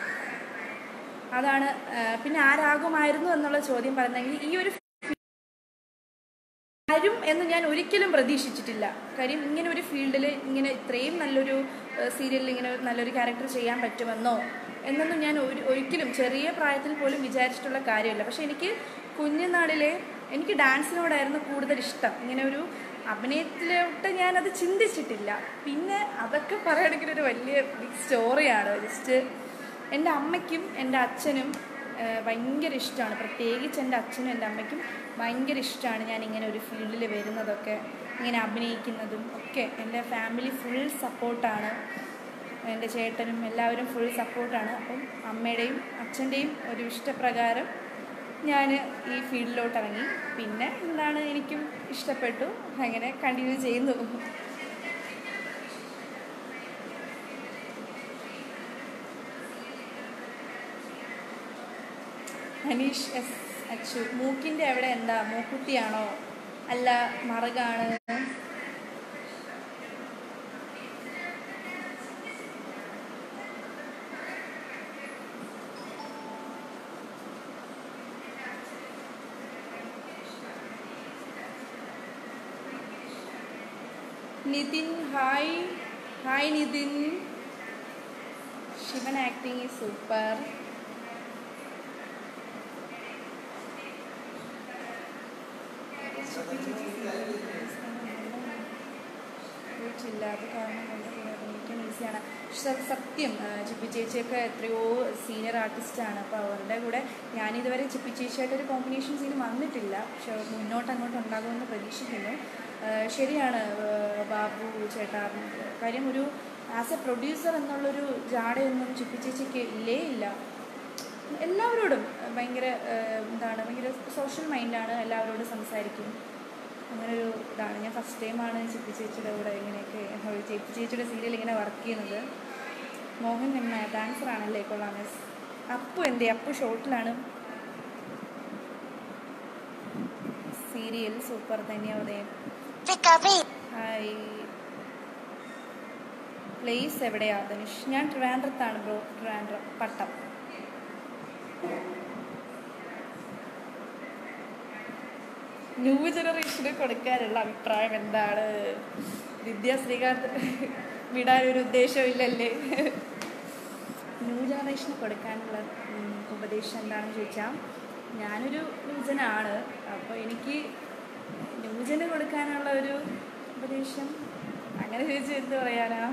അതാണ് ഏഹ് പിന്നെ ആരാകുമായിരുന്നു എന്നുള്ള ചോദ്യം പറഞ്ഞെങ്കിൽ ഈ ഒരു വരും എന്ന് ഞാൻ ഒരിക്കലും പ്രതീക്ഷിച്ചിട്ടില്ല കാര്യം ഇങ്ങനെ ഒരു ഫീൽഡിൽ ഇങ്ങനെ ഇത്രയും നല്ലൊരു സീരിയലിൽ ഇങ്ങനെ ഒരു നല്ലൊരു ക്യാരക്ടർ ചെയ്യാൻ പറ്റുമെന്നോ എന്നൊന്നും ഞാൻ ഒരു ഒരിക്കലും ചെറിയ പ്രായത്തിൽ പോലും വിചാരിച്ചിട്ടുള്ള കാര്യമല്ല പക്ഷെ എനിക്ക് കുഞ്ഞുനാളിലെ എനിക്ക് ഡാൻസിനോടായിരുന്നു കൂടുതൽ ഇഷ്ടം ഇങ്ങനെ ഒരു അഭിനയത്തിലോട്ട് ഞാനത് ചിന്തിച്ചിട്ടില്ല പിന്നെ അതൊക്കെ പറയുകയാണെങ്കിൽ ഒരു വലിയ ബിഗ് സ്റ്റോറിയാണ് ജസ്റ്റ് എൻ്റെ അമ്മയ്ക്കും എൻ്റെ അച്ഛനും ഏഹ് ഭയങ്കര ഇഷ്ടമാണ് പ്രത്യേകിച്ച് എൻ്റെ അച്ഛനും എൻ്റെ അമ്മയ്ക്കും ഭയങ്കര ഇഷ്ടമാണ് ഞാൻ ഇങ്ങനെ ഒരു ഫീൽഡിൽ വരുന്നതൊക്കെ ഇങ്ങനെ അഭിനയിക്കുന്നതും ഒക്കെ എൻ്റെ ഫാമിലി ഫുൾ സപ്പോർട്ടാണ് എൻ്റെ ചേട്ടനും എല്ലാവരും ഫുൾ സപ്പോർട്ടാണ് അപ്പം അമ്മയുടെയും അച്ഛൻ്റെയും ഒരു ഇഷ്ടപ്രകാരം ഞാൻ ഈ ഫീൽഡിലോട്ട് ഇറങ്ങി പിന്നെ എന്താണ് എനിക്കും ഇഷ്ടപ്പെട്ടു അങ്ങനെ കണ്ടിന്യൂ ചെയ്യുന്നു അനീഷ് എസ് അച്ചു മൂക്കിൻ്റെ അവിടെ എന്താ മൂക്കുത്തിയാണോ അല്ല മറുകാണ് Nithin hi hi Nithin Sivan acting is super പോയിട്ടില്ല അത് കാരണം കൊണ്ട് അഭിനയിക്കാൻ ഈസിയാണ് പക്ഷെ സത്യം ആ, ചിപ്പി ചേച്ചിയൊക്കെ എത്രയോ സീനിയർ ആർട്ടിസ്റ്റാണ് അപ്പോൾ അവരുടെ കൂടെ ഞാനിതുവരെ ചിപ്പി ചേച്ചിയായിട്ടൊരു കോമ്പിനേഷൻ സീൻ വന്നിട്ടില്ല പക്ഷെ അവർ മുന്നോട്ട് അങ്ങോട്ട് ഉണ്ടാകുമെന്ന് പ്രതീക്ഷിക്കുന്നു ആ, ശരിയാണ് ആ, ബാബു ചേട്ടാ കാര്യം ഒരു ആസ് എ പ്രൊഡ്യൂസർ എന്നുള്ളൊരു ജാടയൊന്നും ചിപ്പി ചേച്ചിക്ക് ഇല്ലേ ഇല്ല എല്ലാവരോടും ഭയങ്കര ആ, എന്താണ് ഭയങ്കര സോഷ്യൽ മൈൻഡാണ് എല്ലാവരോടും സംസാരിക്കും അങ്ങനെ ഒരു ഇതാണ് ഞാൻ ഫസ്റ്റ് ടൈമാണ് ചിപ്പി ചേച്ചിയുടെ കൂടെ ഇങ്ങനെയൊക്കെ ഒരു ചിപ്പി ചേച്ചിയുടെ സീരിയൽ ഇങ്ങനെ വർക്ക് ചെയ്യുന്നത് മോഹൻ എന്ന ഡാൻസർ ആണല്ലേ കൊള്ളാം മിസ് അപ്പു എന്തേ അപ്പു ഷോട്ടിലാണ് സീരിയൽ സൂപ്പർ ധന്യവാദം ഹായ് പ്ലേസ് എവിടെയാ ധനുഷ് ഞാൻ ട്രിവാൻഡ്രത്താണ് ബ്രോ ട്രിവാൻഡ്രം പട്ടം ന്യൂ ജനറേഷന് കൊടുക്കാനുള്ള അഭിപ്രായം എന്താണ് വിദ്യാ ശ്രീകാന്ത് വിടാനൊരു ഉദ്ദേശമില്ലല്ലേ ന്യൂ ജനറേഷന് കൊടുക്കാനുള്ള ഉം, ഉപദേശം എന്താണെന്ന് ചോദിച്ചാൽ ഞാനൊരു ന്യൂജനാണ് അപ്പോൾ എനിക്ക് ന്യൂജന് കൊടുക്കാനുള്ള ഒരു ഉപദേശം അങ്ങനെ ചോദിച്ചാൽ എന്ത് പറയാനാ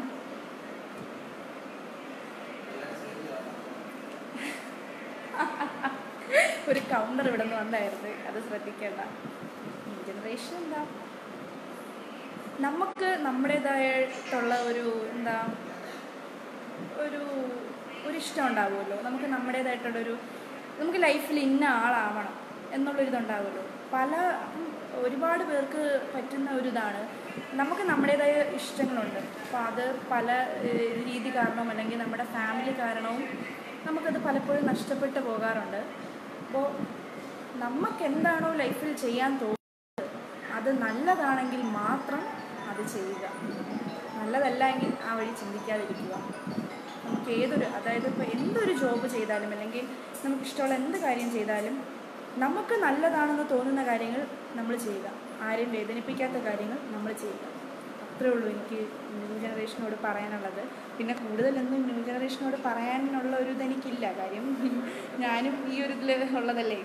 ഒരു കൗണ്ടർ ഇവിടെ നിന്ന് വന്നായിരുന്നു അത് ശ്രദ്ധിക്കേണ്ട ജനറേഷൻ എന്താ നമുക്ക് നമ്മുടേതായിട്ടുള്ള ഒരു എന്താ ഒരു ഒരു ഇഷ്ടം ഉണ്ടാവുമല്ലോ നമുക്ക് നമ്മുടേതായിട്ടുള്ളൊരു നമുക്ക് ലൈഫിൽ ഇന്ന ആളാവണം എന്നുള്ളൊരിതുണ്ടാവുമല്ലോ പല ഉം, ഒരുപാട് പേർക്ക് പറ്റുന്ന ഒരു ഇതാണ് നമുക്ക് നമ്മുടേതായ ഇഷ്ടങ്ങളുണ്ട് അപ്പോൾ അത് പല ഏഹ്, രീതി കാരണവും അല്ലെങ്കിൽ നമ്മുടെ ഫാമിലി കാരണവും നമുക്കത് പലപ്പോഴും നഷ്ടപ്പെട്ടു പോകാറുണ്ട് അപ്പോൾ നമുക്ക് എന്താണോ ലൈഫിൽ ചെയ്യാൻ തോന്നുന്നത് അത് നല്ലതാണെങ്കിൽ മാത്രം അത് ചെയ്യുക നല്ലതല്ല എങ്കിൽ ആ വഴി ചിന്തിക്കാതിരിക്കുക നമുക്ക് ഏതൊരു അതായത് ഇപ്പോൾ എന്തൊരു ജോബ് ചെയ്താലും അല്ലെങ്കിൽ നമുക്ക് ഇഷ്ടമുള്ള എന്ത് കാര്യം ചെയ്താലും നമുക്ക് നല്ലതാണെന്ന് തോന്നുന്ന കാര്യങ്ങൾ നമ്മൾ ചെയ്യുക ആരെയും വേദനിപ്പിക്കാത്ത കാര്യങ്ങൾ നമ്മൾ ചെയ്യുക അത്രേ ഉള്ളൂ എനിക്ക് ന്യൂ ജനറേഷനോട് പറയാനുള്ളത് പിന്നെ കൂടുതലൊന്നും ന്യൂ ജനറേഷനോട് പറയാനുള്ള ഒരു ഇതെനിക്കില്ല കാര്യം ഞാനും ഈ ഒരു ഇതിൽ ഉള്ളതല്ലേ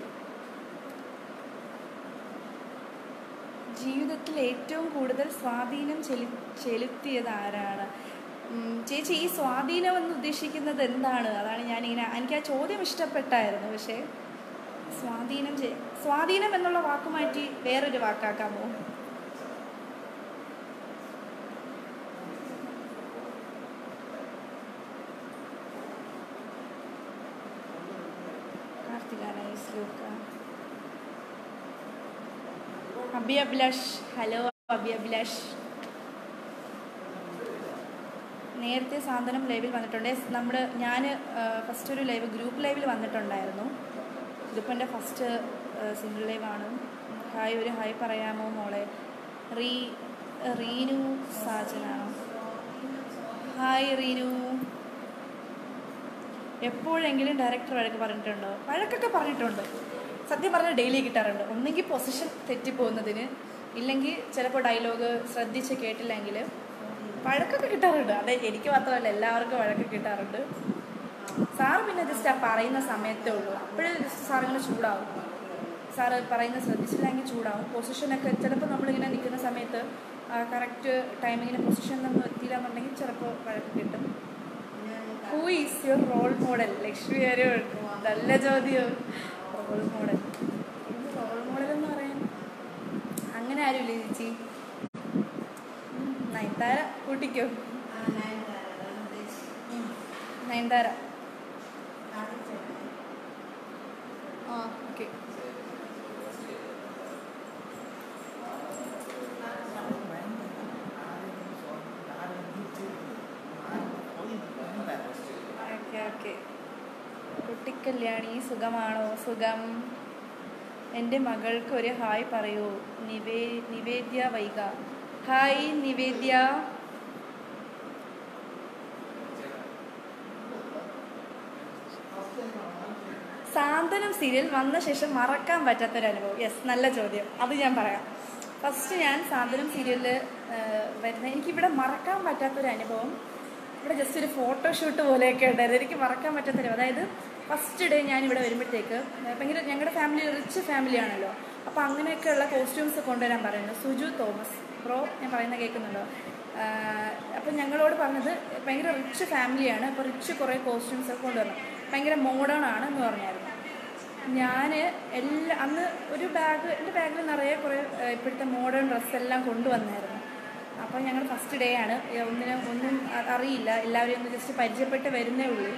ജീവിതത്തിൽ ഏറ്റവും കൂടുതൽ സ്വാധീനം ചെലു ചെലുത്തിയത് ആരാണ് ഉം, ചേച്ചി ഈ സ്വാധീനം എന്ന് ഉദ്ദേശിക്കുന്നത് എന്താണ് അതാണ് ഞാനിങ്ങനെ എനിക്ക് ആ ചോദ്യം ഇഷ്ടപ്പെട്ടായിരുന്നു പക്ഷേ സ്വാധീനം ചെ- സ്വാധീനം എന്നുള്ള വാക്ക് മാറ്റി വേറൊരു വാക്കാക്കാമോ കാർത്തികാന ശ്ലോക അബി അഭിലാഷ് ഹലോ അബി അഭിലാഷ് നേരത്തെ സാന്ത്വനം ലൈവിൽ വന്നിട്ടുണ്ട് നമ്മൾ ഞാൻ ഫസ്റ്റ് ഒരു ലൈവ് ഗ്രൂപ്പ് ലൈവിൽ വന്നിട്ടുണ്ടായിരുന്നു ഇതിപ്പോൾ എൻ്റെ ഫസ്റ്റ് സിംഗിൾ ലൈവാണ് ഹായ് ഒരു ഹായ് പറയാമോ മോളെ റീ റീനു സാജനാണോ ഹായ് റീനു എപ്പോഴെങ്കിലും ഡയറക്ടർ വഴക്ക് പറഞ്ഞിട്ടുണ്ടോ വഴക്കൊക്കെ പറഞ്ഞിട്ടുണ്ട് സത്യം പറഞ്ഞാൽ ഡെയിലി കിട്ടാറുണ്ട് ഒന്നെങ്കിൽ പൊസിഷൻ തെറ്റിപ്പോകുന്നതിന് ഇല്ലെങ്കിൽ ചിലപ്പോൾ ഡയലോഗ് ശ്രദ്ധിച്ച് കേട്ടില്ലെങ്കിൽ വഴക്കൊക്കെ കിട്ടാറുണ്ട് അതെ എനിക്ക് മാത്രമല്ല എല്ലാവർക്കും വഴക്ക് കിട്ടാറുണ്ട് സാറ് പിന്നെ ജസ്റ്റ് ആ പറയുന്ന സമയത്തേ ഉള്ളൂ അപ്പോഴേ ജസ്റ്റ് സാറിങ്ങനെ ചൂടാവും സാറ് പറയുന്നത് ശ്രദ്ധിച്ചില്ലെങ്കിൽ ചൂടാവും പൊസിഷനൊക്കെ ചിലപ്പോൾ നമ്മളിങ്ങനെ നിൽക്കുന്ന സമയത്ത് കറക്റ്റ് ടൈമിങ്ങിന് പൊസിഷനിലൊന്നും എത്തിയില്ല എന്നുണ്ടെങ്കിൽ ചിലപ്പോൾ വഴക്ക് കിട്ടും who is your role model Lakshmi Arun നല്ല ചോദ്യം റോൾ മോഡൽ റോൾ മോഡൽ എന്ന് പറയാൻ ആരുമില്ലേ ചേച്ചി ഉം, നയൻതാര കൂട്ടിക്കോ ഉം, നയൻതാര ആ ഓക്കെ ഓക്കെ ഓക്കെ കുട്ടിക്കല്യാണി സുഖമാണോ സുഖം എൻ്റെ മകൾക്ക് ഒരു ഹായ് പറയൂ നിവേ നിവേദ്യ വൈക ഹായ് നിവേദ്യ സാന്ത്വനം സീരിയൽ വന്ന ശേഷം മറക്കാൻ പറ്റാത്തൊരു അനുഭവം യെസ് നല്ല ചോദ്യം അത് ഞാൻ പറയാം ഫസ്റ്റ് ഞാൻ സാന്ത്വനം സീരിയലിൽ വരുന്ന എനിക്കിവിടെ മറക്കാൻ പറ്റാത്തൊരു അനുഭവം ഇവിടെ ജസ്റ്റ് ഒരു ഫോട്ടോഷൂട്ട് പോലെയൊക്കെ ഉണ്ടായിരുന്നു എനിക്ക് മറക്കാൻ പറ്റാത്തൊരു അതായത് ഫസ്റ്റ് ഡേ ഞാൻ ഇവിടെ വരുമ്പോഴത്തേക്ക് ഭയങ്കര ഞങ്ങളുടെ ഫാമിലി റിച്ച് ഫാമിലിയാണല്ലോ അപ്പോൾ അങ്ങനെയൊക്കെയുള്ള കോസ്റ്റ്യൂംസ് കൊണ്ടുവരാൻ പറയുന്നത് സുജു തോമസ് ബ്രോ ഞാൻ പറയുന്നത് കേൾക്കുന്നുണ്ടോ അപ്പോൾ ഞങ്ങളോട് പറഞ്ഞത് ഭയങ്കര റിച്ച് ഫാമിലിയാണ് അപ്പോൾ റിച്ച് കുറേ കോസ്റ്റ്യൂംസ് ഒക്കെ കൊണ്ടുവരണം ഭയങ്കര മോഡേൺ ആണ് എന്ന് പറഞ്ഞായിരുന്നു ഞാൻ എല്ലാ അന്ന് ഒരു ബാഗ് എൻ്റെ ബാഗിൽ നിറയെ കുറേ ഏഹ്, ഇപ്പോഴത്തെ മോഡേൺ ഡ്രസ്സെല്ലാം കൊണ്ടുവന്നായിരുന്നു അപ്പോൾ ഞങ്ങൾ ഫസ്റ്റ് ഡേ ആണ് ഏഹ്, ഒന്നിനും ഒന്നും അ- അറിയില്ല എല്ലാവരെയും ഒന്ന് ജസ്റ്റ് പരിചയപ്പെട്ട് വരുന്നേ ഉള്ളൂ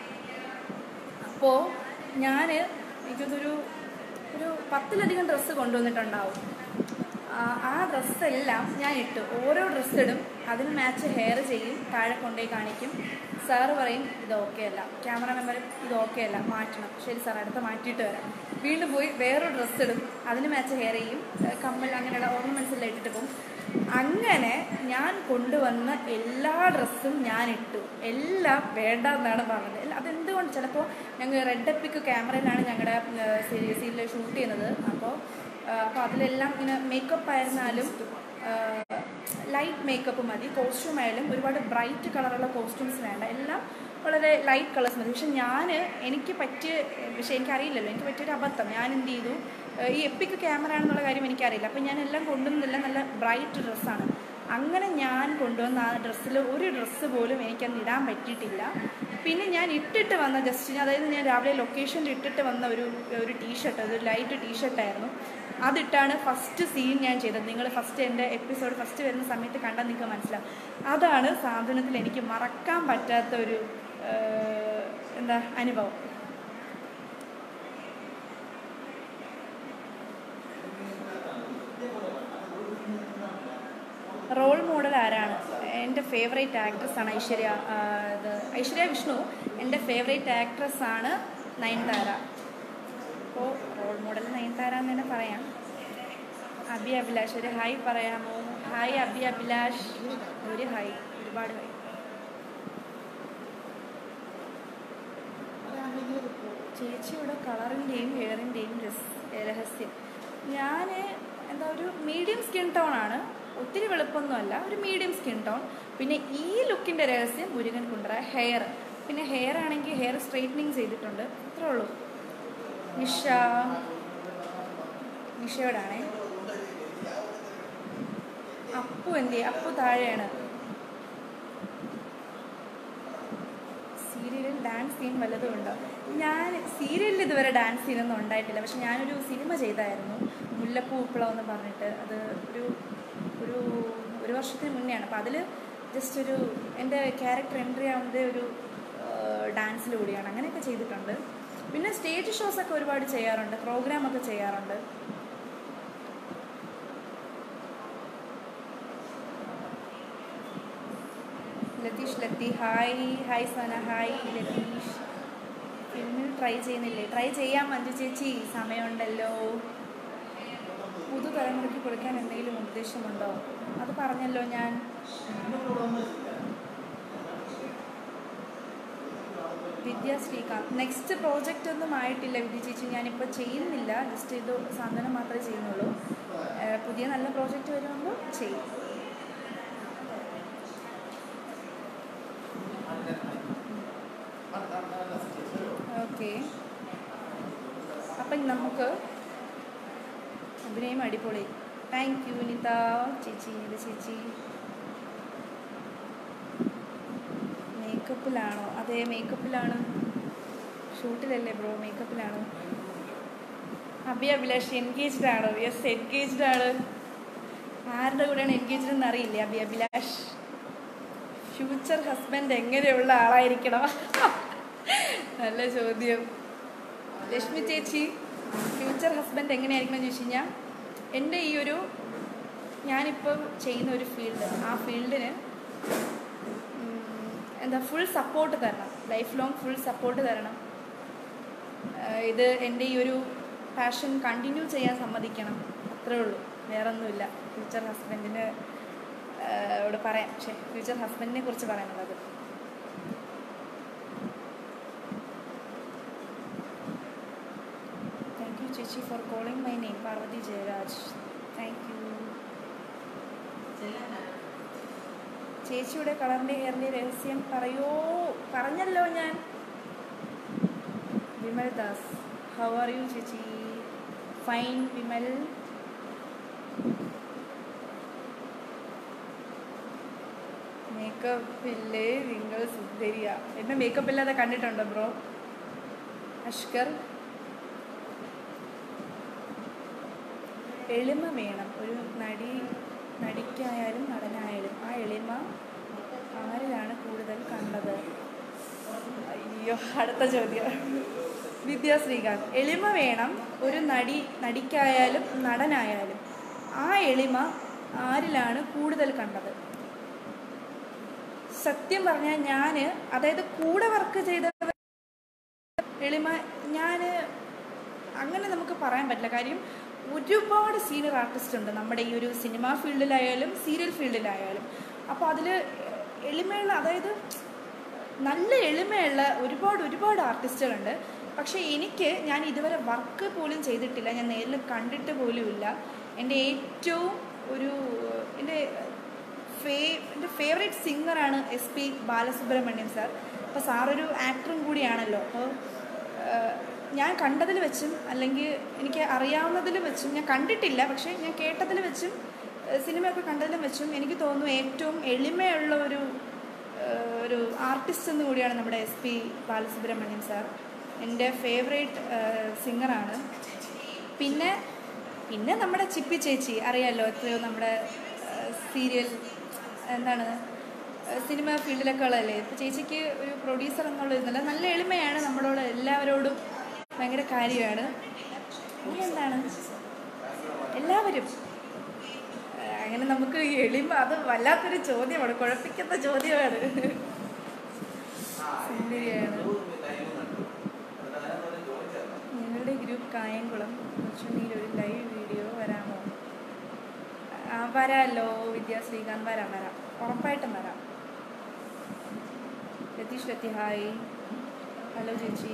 അപ്പോൾ ഞാൻ എനിക്കൊന്നൊരു ഒരു പത്തിലധികം ഡ്രസ്സ് കൊണ്ടുവന്നിട്ടുണ്ടാവും ആ, ആ ഡ്രസ്സെല്ലാം ഞാൻ ഇട്ടു ഓരോ ഡ്രസ്സ് ഇടും അതിന് മാച്ച് ഹെയർ ചെയ്യും താഴെ കൊണ്ടുപോയി കാണിക്കും സാറ് പറയും ഇത് ഓക്കെ അല്ല ക്യാമറമാൻ പറയും ഇത് ഓക്കെ അല്ല മാറ്റണം ശരി സാർ അടുത്ത മാറ്റിയിട്ട് വരാം വീണ്ടും പോയി വേറൊരു ഡ്രസ്സ് ഇടും അതിന് മാച്ച് ഹെയർ ചെയ്യും ഏ, കമ്മൽ അങ്ങനെയുള്ള ഓർണമെൻറ്റ്സ് എല്ലാം ഇട്ടിട്ട് പോകും അങ്ങനെ ഞാൻ കൊണ്ടുവന്ന എല്ലാ ഡ്രസ്സും ഞാൻ ഇട്ടു എല്ലാം വേണ്ട എന്നാണ് പറഞ്ഞത് എല്ല- അതെന്തുകൊണ്ട് ചിലപ്പോൾ ഞങ്ങൾ റെഡ് എപ്പിക്ക് ക്യാമറയിലാണ് ഞങ്ങളുടെ സീരിയൽ ഷൂട്ട് ചെയ്യുന്നത് അപ്പോൾ അപ്പോൾ അതിലെല്ലാം ഇങ്ങനെ മേക്കപ്പ് ആയിരുന്നാലും ലൈറ്റ് മേക്കപ്പ് മതി കോസ്റ്റ്യൂം ആയാലും ഒരുപാട് ബ്രൈറ്റ് കളറുള്ള കോസ്റ്റ്യൂംസ് വേണ്ട എല്ലാം വളരെ ലൈറ്റ് കളേഴ്സ് മതി പക്ഷെ ഞാൻ എനിക്ക് പറ്റിയ പക്ഷെ എനിക്കറിയില്ലല്ലോ എനിക്ക് പറ്റിയൊരു അബദ്ധം ഞാൻ എന്ത് ചെയ്തു ഏഹ് ഈ എപ്പിക്ക് ക്യാമറ ആണെന്നുള്ള കാര്യം എനിക്കറിയില്ല അപ്പം ഞാൻ എല്ലാം കൊണ്ടുവന്നില്ല നല്ല ബ്രൈറ്റ് ഡ്രസ്സാണ് അങ്ങനെ ഞാൻ കൊണ്ടുവന്ന ആ ഡ്രസ്സിൽ ഒരു ഡ്രസ്സ് പോലും എനിക്കന്ന് ഇടാൻ പറ്റിയിട്ടില്ല പിന്നെ ഞാൻ ഇട്ടിട്ട് വന്ന ജസ്റ്റ് അതായത് ഞാൻ രാവിലെ ലൊക്കേഷനിൽ ഇട്ടിട്ട് വന്ന ഒരു ഒരു ടീഷർട്ട് അത് ലൈറ്റ് ടീഷർട്ടായിരുന്നു അതിട്ടാണ് ഫസ്റ്റ് സീൻ ഞാൻ ചെയ്തത് നിങ്ങൾ ഫസ്റ്റ് എൻ്റെ എപ്പിസോഡ് ഫസ്റ്റ് വരുന്ന സമയത്ത് കണ്ടാൽ നിങ്ങൾക്ക് മനസ്സിലാവും അതാണ് സാന്ത്വനത്തിൽ എനിക്ക് മറക്കാൻ പറ്റാത്ത ഒരു ഏഹ്, എന്താ അനുഭവം റോൾ മോഡൽ ആരാണ് എൻ്റെ ഫേവറേറ്റ് ആക്ട്രസ് ആണ് ഐശ്വര്യ ആ, ഇത് ഐശ്വര്യ വിഷ്ണു എൻ്റെ ഫേവറേറ്റ് ആക്ട്രസ് ആണ് നയൻതാര അപ്പോൾ റോൾ മോഡൽ നയൻതാര എന്ന് തന്നെ പറയാം അബി അഭിലാഷ് ഒരു ഹായ് പറയാമോ ഹായ് അബി അഭിലാഷ് ഒരു ഹായ് ഒരുപാട് ഹായ് ചേച്ചിയുടെ കളറിൻ്റെയും ഹെയറിൻ്റെയും രഹസ്യം ഞാൻ എന്താ ഒരു മീഡിയം സ്കിൻ ടോൺ ആണ് ഒത്തിരി വെളുപ്പൊന്നുമല്ല ഒരു മീഡിയം സ്കിൻ ടോൺ പിന്നെ ഈ ലുക്കിൻ്റെ രഹസ്യം മുരുകൻ കുണ്ടറ ഹെയർ പിന്നെ ഹെയർ ആണെങ്കിൽ ഹെയർ സ്ട്രെയിറ്റനിങ് ചെയ്തിട്ടുണ്ട് അത്രേ ഉള്ളൂ നിഷ നിഷയോടാണേ അപ്പു എന്തി അപ്പു താഴെയാണ് സീരിയലിൽ ഡാൻസ് സീൻ വല്ലതും ഉണ്ടോ ഞാൻ സീരിയലിൽ ഇതുവരെ ഡാൻസ് സീനൊന്നും ഉണ്ടായിട്ടില്ല പക്ഷെ ഞാനൊരു സിനിമ ചെയ്തായിരുന്നു മുല്ലപ്പൂ ഉപ്പളം എന്ന് പറഞ്ഞിട്ട് അത് ഒരു ഒരു ഒരു വർഷത്തിന് മുന്നെയാണ് അപ്പോൾ അതിൽ ജസ്റ്റ് ഒരു എൻ്റെ ക്യാരക്ടർ എൻട്രി ആവുന്നത് ഒരു ഡാൻസിലൂടെയാണ് അങ്ങനെയൊക്കെ ചെയ്തിട്ടുണ്ട് പിന്നെ സ്റ്റേജ് ഷോസ് ഒക്കെ ഒരുപാട് ചെയ്യാറുണ്ട് പ്രോഗ്രാം ഒക്കെ ചെയ്യാറുണ്ട് Latheesh Lathi hi hi Sana hi Latheesh ഫിലിമിൽ ട്രൈ ചെയ്യുന്നില്ലേ ട്രൈ ചെയ്യാം മഞ്ജു ചേച്ചി സമയമുണ്ടല്ലോ പുതുതലമുറയ്ക്ക് കൊടുക്കാൻ എന്തെങ്കിലും ഉദ്ദേശമുണ്ടോ അത് പറഞ്ഞല്ലോ ഞാൻ വിദ്യ ശ്രീകാന്ത് നെക്സ്റ്റ് പ്രോജക്റ്റ് ഒന്നും ആയിട്ടില്ല വിദ്യ ചേച്ചി ഞാനിപ്പോൾ ചെയ്യുന്നില്ല ജസ്റ്റ് ഇത് സാന്ത്വനം മാത്രമേ ചെയ്യുന്നുള്ളൂ ഏഹ് പുതിയ നല്ല പ്രോജക്റ്റ് വരുമ്പോൾ ചെയ്യും ഓക്കെ അപ്പം നമുക്ക് അഭിനയം അടിപൊളി താങ്ക് യു നിത ചേച്ചി നിത ചേച്ചി മേക്കപ്പിലാണോ അതെ മേക്കപ്പിലാണ് ഷൂട്ടിലല്ലേ ബ്രോ മേക്കപ്പിലാണ് അഭി അഭിലാഷ് എൻഗേജ്ഡ് ആണോ യെസ് എൻഗേജ്ഡ് ആണ് ആരുടെ കൂടെയാണ് എൻഗേജ്ഡ് എന്ന് അറിയില്ലേ അബി അഭിലാഷ് ഫ്യൂച്ചർ ഹസ്ബൻഡ് എങ്ങനെയുള്ള ആളായിരിക്കണം നല്ല ചോദ്യം ലക്ഷ്മി ചേച്ചി ഫ്യൂച്ചർ ഹസ്ബൻഡ് എങ്ങനെയായിരിക്കണം എന്ന് ചോദിച്ചു കഴിഞ്ഞാൽ എൻ്റെ ഈ ഒരു ഞാനിപ്പോൾ ചെയ്യുന്ന ഒരു ഫീൽഡ് ആ ഫീൽഡിന് എന്താ ഫുൾ സപ്പോർട്ട് തരണം ലൈഫ് ലോങ് ഫുൾ സപ്പോർട്ട് തരണം ആഹ് ഇത് എൻ്റെ ഈ ഒരു പാഷൻ കണ്ടിന്യൂ ചെയ്യാൻ സമ്മതിക്കണം അത്രേ ഉള്ളൂ വേറൊന്നുമില്ല ഫ്യൂച്ചർ ഹസ്ബൻഡിന് ഇവിടെ പറയാം പക്ഷേ ഫ്യൂച്ചർ ഹസ്ബൻഡിനെ കുറിച്ച് പറയാനുള്ളത് താങ്ക് യു ചേച്ചി for calling my name Parvathy Jayaraj thank you ചേച്ചിയുടെ കളറിൻ്റെ ഹെയറിൻ്റെ രഹസ്യം പറയോ പറഞ്ഞല്ലോ ഞാൻ Vimal Das how are you ചേച്ചി ഫൈൻ വിമൽ മേക്കപ്പ് ഇല്ലേ നിങ്ങൾ സുന്ദരിയ എന്നെ മേക്കപ്പ് ഇല്ലാതെ കണ്ടിട്ടുണ്ടോ ബ്രോ അഷ്കർ എളിമ വേണം ഒരു നടി നടിക്കായാലും നടനായാലും ആ എളിമ ആരിലാണ് കൂടുതൽ കണ്ടത് അയ്യോ അടുത്ത ചോദ്യം വിദ്യാ ശ്രീകാന്ത് എളിമ വേണം ഒരു നടി നടിക്കായാലും നടനായാലും ആ എളിമ ആരിലാണ് കൂടുതൽ കണ്ടത് സത്യം പറഞ്ഞാൽ ഞാൻ അതായത് കൂടെ വർക്ക് ചെയ്ത എളിമ ഞാൻ അങ്ങനെ നമുക്ക് പറയാൻ പറ്റില്ല കാര്യം ഒരുപാട് സീനിയർ ആർട്ടിസ്റ്റ് ഉണ്ട് നമ്മുടെ ഈ ഒരു സിനിമാ ഫീൽഡിലായാലും സീരിയൽ ഫീൽഡിലായാലും അപ്പോൾ അതിൽ എളിമയുള്ള അതായത് നല്ല എളിമയുള്ള ഒരുപാട് ഒരുപാട് ആർട്ടിസ്റ്റുകളുണ്ട് പക്ഷേ എനിക്ക് ഞാൻ ഇതുവരെ വർക്ക് പോലും ചെയ്തിട്ടില്ല ഞാൻ നേരിൽ കണ്ടിട്ട് പോലുമില്ല എൻ്റെ ഏറ്റവും ഒരു എൻ്റെ ഫേ എൻ്റെ ഫേവറേറ്റ് സിംഗറാണ് എസ് പി ബാലസുബ്രഹ്മണ്യം സാർ അപ്പോൾ സാറൊരു ആക്ടറും കൂടിയാണല്ലോ അപ്പോൾ ഞാൻ കണ്ടതിൽ വെച്ചും അല്ലെങ്കിൽ എനിക്ക് അറിയാവുന്നതിൽ വെച്ചും ഞാൻ കണ്ടിട്ടില്ല പക്ഷേ ഞാൻ കേട്ടതിൽ വെച്ചും ഏഹ് സിനിമയൊക്കെ കണ്ടതിലും വെച്ചും എനിക്ക് തോന്നുന്നു ഏറ്റവും എളിമയുള്ള ഒരു ഏഹ് ഒരു ആർട്ടിസ്റ്റ് എന്ന് കൂടിയാണ് നമ്മുടെ എസ് പി ബാലസുബ്രഹ്മണ്യം സാർ എൻ്റെ ഫേവറേറ്റ് സിംഗറാണ് പിന്നെ പിന്നെ നമ്മുടെ ചിപ്പി ചേച്ചി അറിയാമല്ലോ എത്രയോ നമ്മുടെ സീരിയൽ എന്താണ് ഏഹ് സിനിമ ഫീൽഡിലൊക്കെ ഉള്ളതല്ലേ ഇപ്പോൾ ചേച്ചിക്ക് ഒരു പ്രൊഡ്യൂസർ എന്നുള്ള ഇതല്ല നല്ല എളിമയാണ് നമ്മളോട് എല്ലാവരോടും ഭയങ്കര കാര്യമാണ് അങ്ങനെ എന്താണ് എല്ലാവരും ഏഹ് അങ്ങനെ നമുക്ക് ഈ എളിമ അത് വല്ലാത്തൊരു ചോദ്യമാണ് കുഴപ്പിക്കുന്ന ചോദ്യമാണ് സുന്ദരിയാണ് ഞങ്ങളുടെ ഗ്രൂപ്പ് കായംകുളം കൊച്ചുണ്ണിയിൽ ഒരു ലൈവ് വീഡിയോ വരാമോ ആ വരാമല്ലോ വിദ്യാ ശ്രീകാന്ത് വരാം വരാം ഉറപ്പായിട്ടും വരാം രതീഷ് രത്തി ഹായ് ഹലോ ചേച്ചി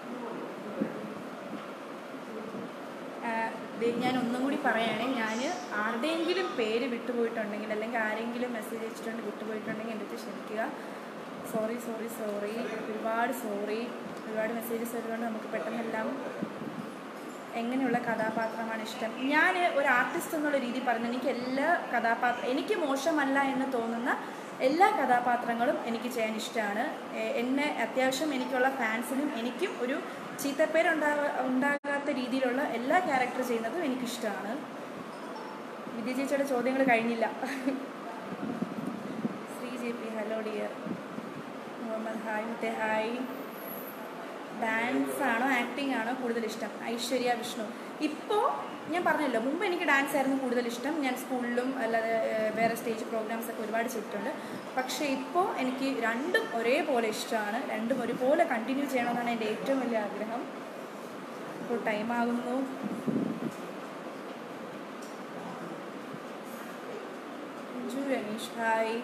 ആ, ദേ ഞാൻ ഒന്നും കൂടി പറയുകയാണെ ഞാൻ ആരുടെയെങ്കിലും പേര് വിട്ടുപോയിട്ടുണ്ടെങ്കിൽ അല്ലെങ്കിൽ ആരെങ്കിലും മെസ്സേജ് അയച്ചിട്ടുണ്ട് വിട്ടുപോയിട്ടുണ്ടെങ്കിൽ എൻ്റെ അടുത്ത് ക്ഷമിക്കുക സോറി സോറി സോറി ഒരുപാട് സോറി ഒരുപാട് മെസ്സേജസ് വരുന്നതുകൊണ്ട് നമുക്ക് പെട്ടെന്നെല്ലാം എങ്ങനെയുള്ള കഥാപാത്രമാണ് ഇഷ്ടം ഞാൻ ഒരു ആർട്ടിസ്റ്റ് എന്നുള്ള രീതി പറഞ്ഞു എനിക്ക് എല്ലാ കഥാപാത്ര എനിക്ക് മോശമല്ല എന്ന് തോന്നുന്ന എല്ലാ കഥാപാത്രങ്ങളും എനിക്ക് ചെയ്യാൻ ഇഷ്ടമാണ് എ- എന്നെ അത്യാവശ്യം എനിക്കുള്ള ഫാൻസിനും എനിക്കും ഒരു ചീത്തപ്പേര് ഉണ്ടാകാ ഉണ്ടാകാത്ത രീതിയിലുള്ള എല്ലാ ക്യാരക്ടർ ചെയ്യുന്നതും എനിക്കിഷ്ടമാണ് വിദ്യ ചേച്ചിയുടെ ചോദ്യങ്ങൾ കഴിഞ്ഞില്ല Sree J P hello dear Muhammad hi മുത്തേ ഹായ് ഡാൻസ് ആണോ ആക്ടിംഗ് ആണോ കൂടുതൽ ഇഷ്ടം ഐശ്വര്യ വിഷ്ണു ഇപ്പോൾ ഞാൻ പറഞ്ഞല്ലോ മുമ്പ് എനിക്ക് ഡാൻസ് ആയിരുന്നു കൂടുതൽ ഇഷ്ടം ഞാൻ സ്കൂളിലും അല്ലാതെ ഏഹ്, വേറെ സ്റ്റേജ് പ്രോഗ്രാംസ് ഒക്കെ ഒരുപാട് ചെയ്തിട്ടുണ്ട് പക്ഷേ ഇപ്പോൾ എനിക്ക് രണ്ടും ഒരേപോലെ ഇഷ്ടമാണ് രണ്ടും ഒരുപോലെ കണ്ടിന്യൂ ചെയ്യണമെന്നാണ് എൻ്റെ ഏറ്റവും വലിയ ആഗ്രഹം ഇപ്പോൾ ടൈം ആകുന്നു മഞ്ജു രമേഷ് ഹായ്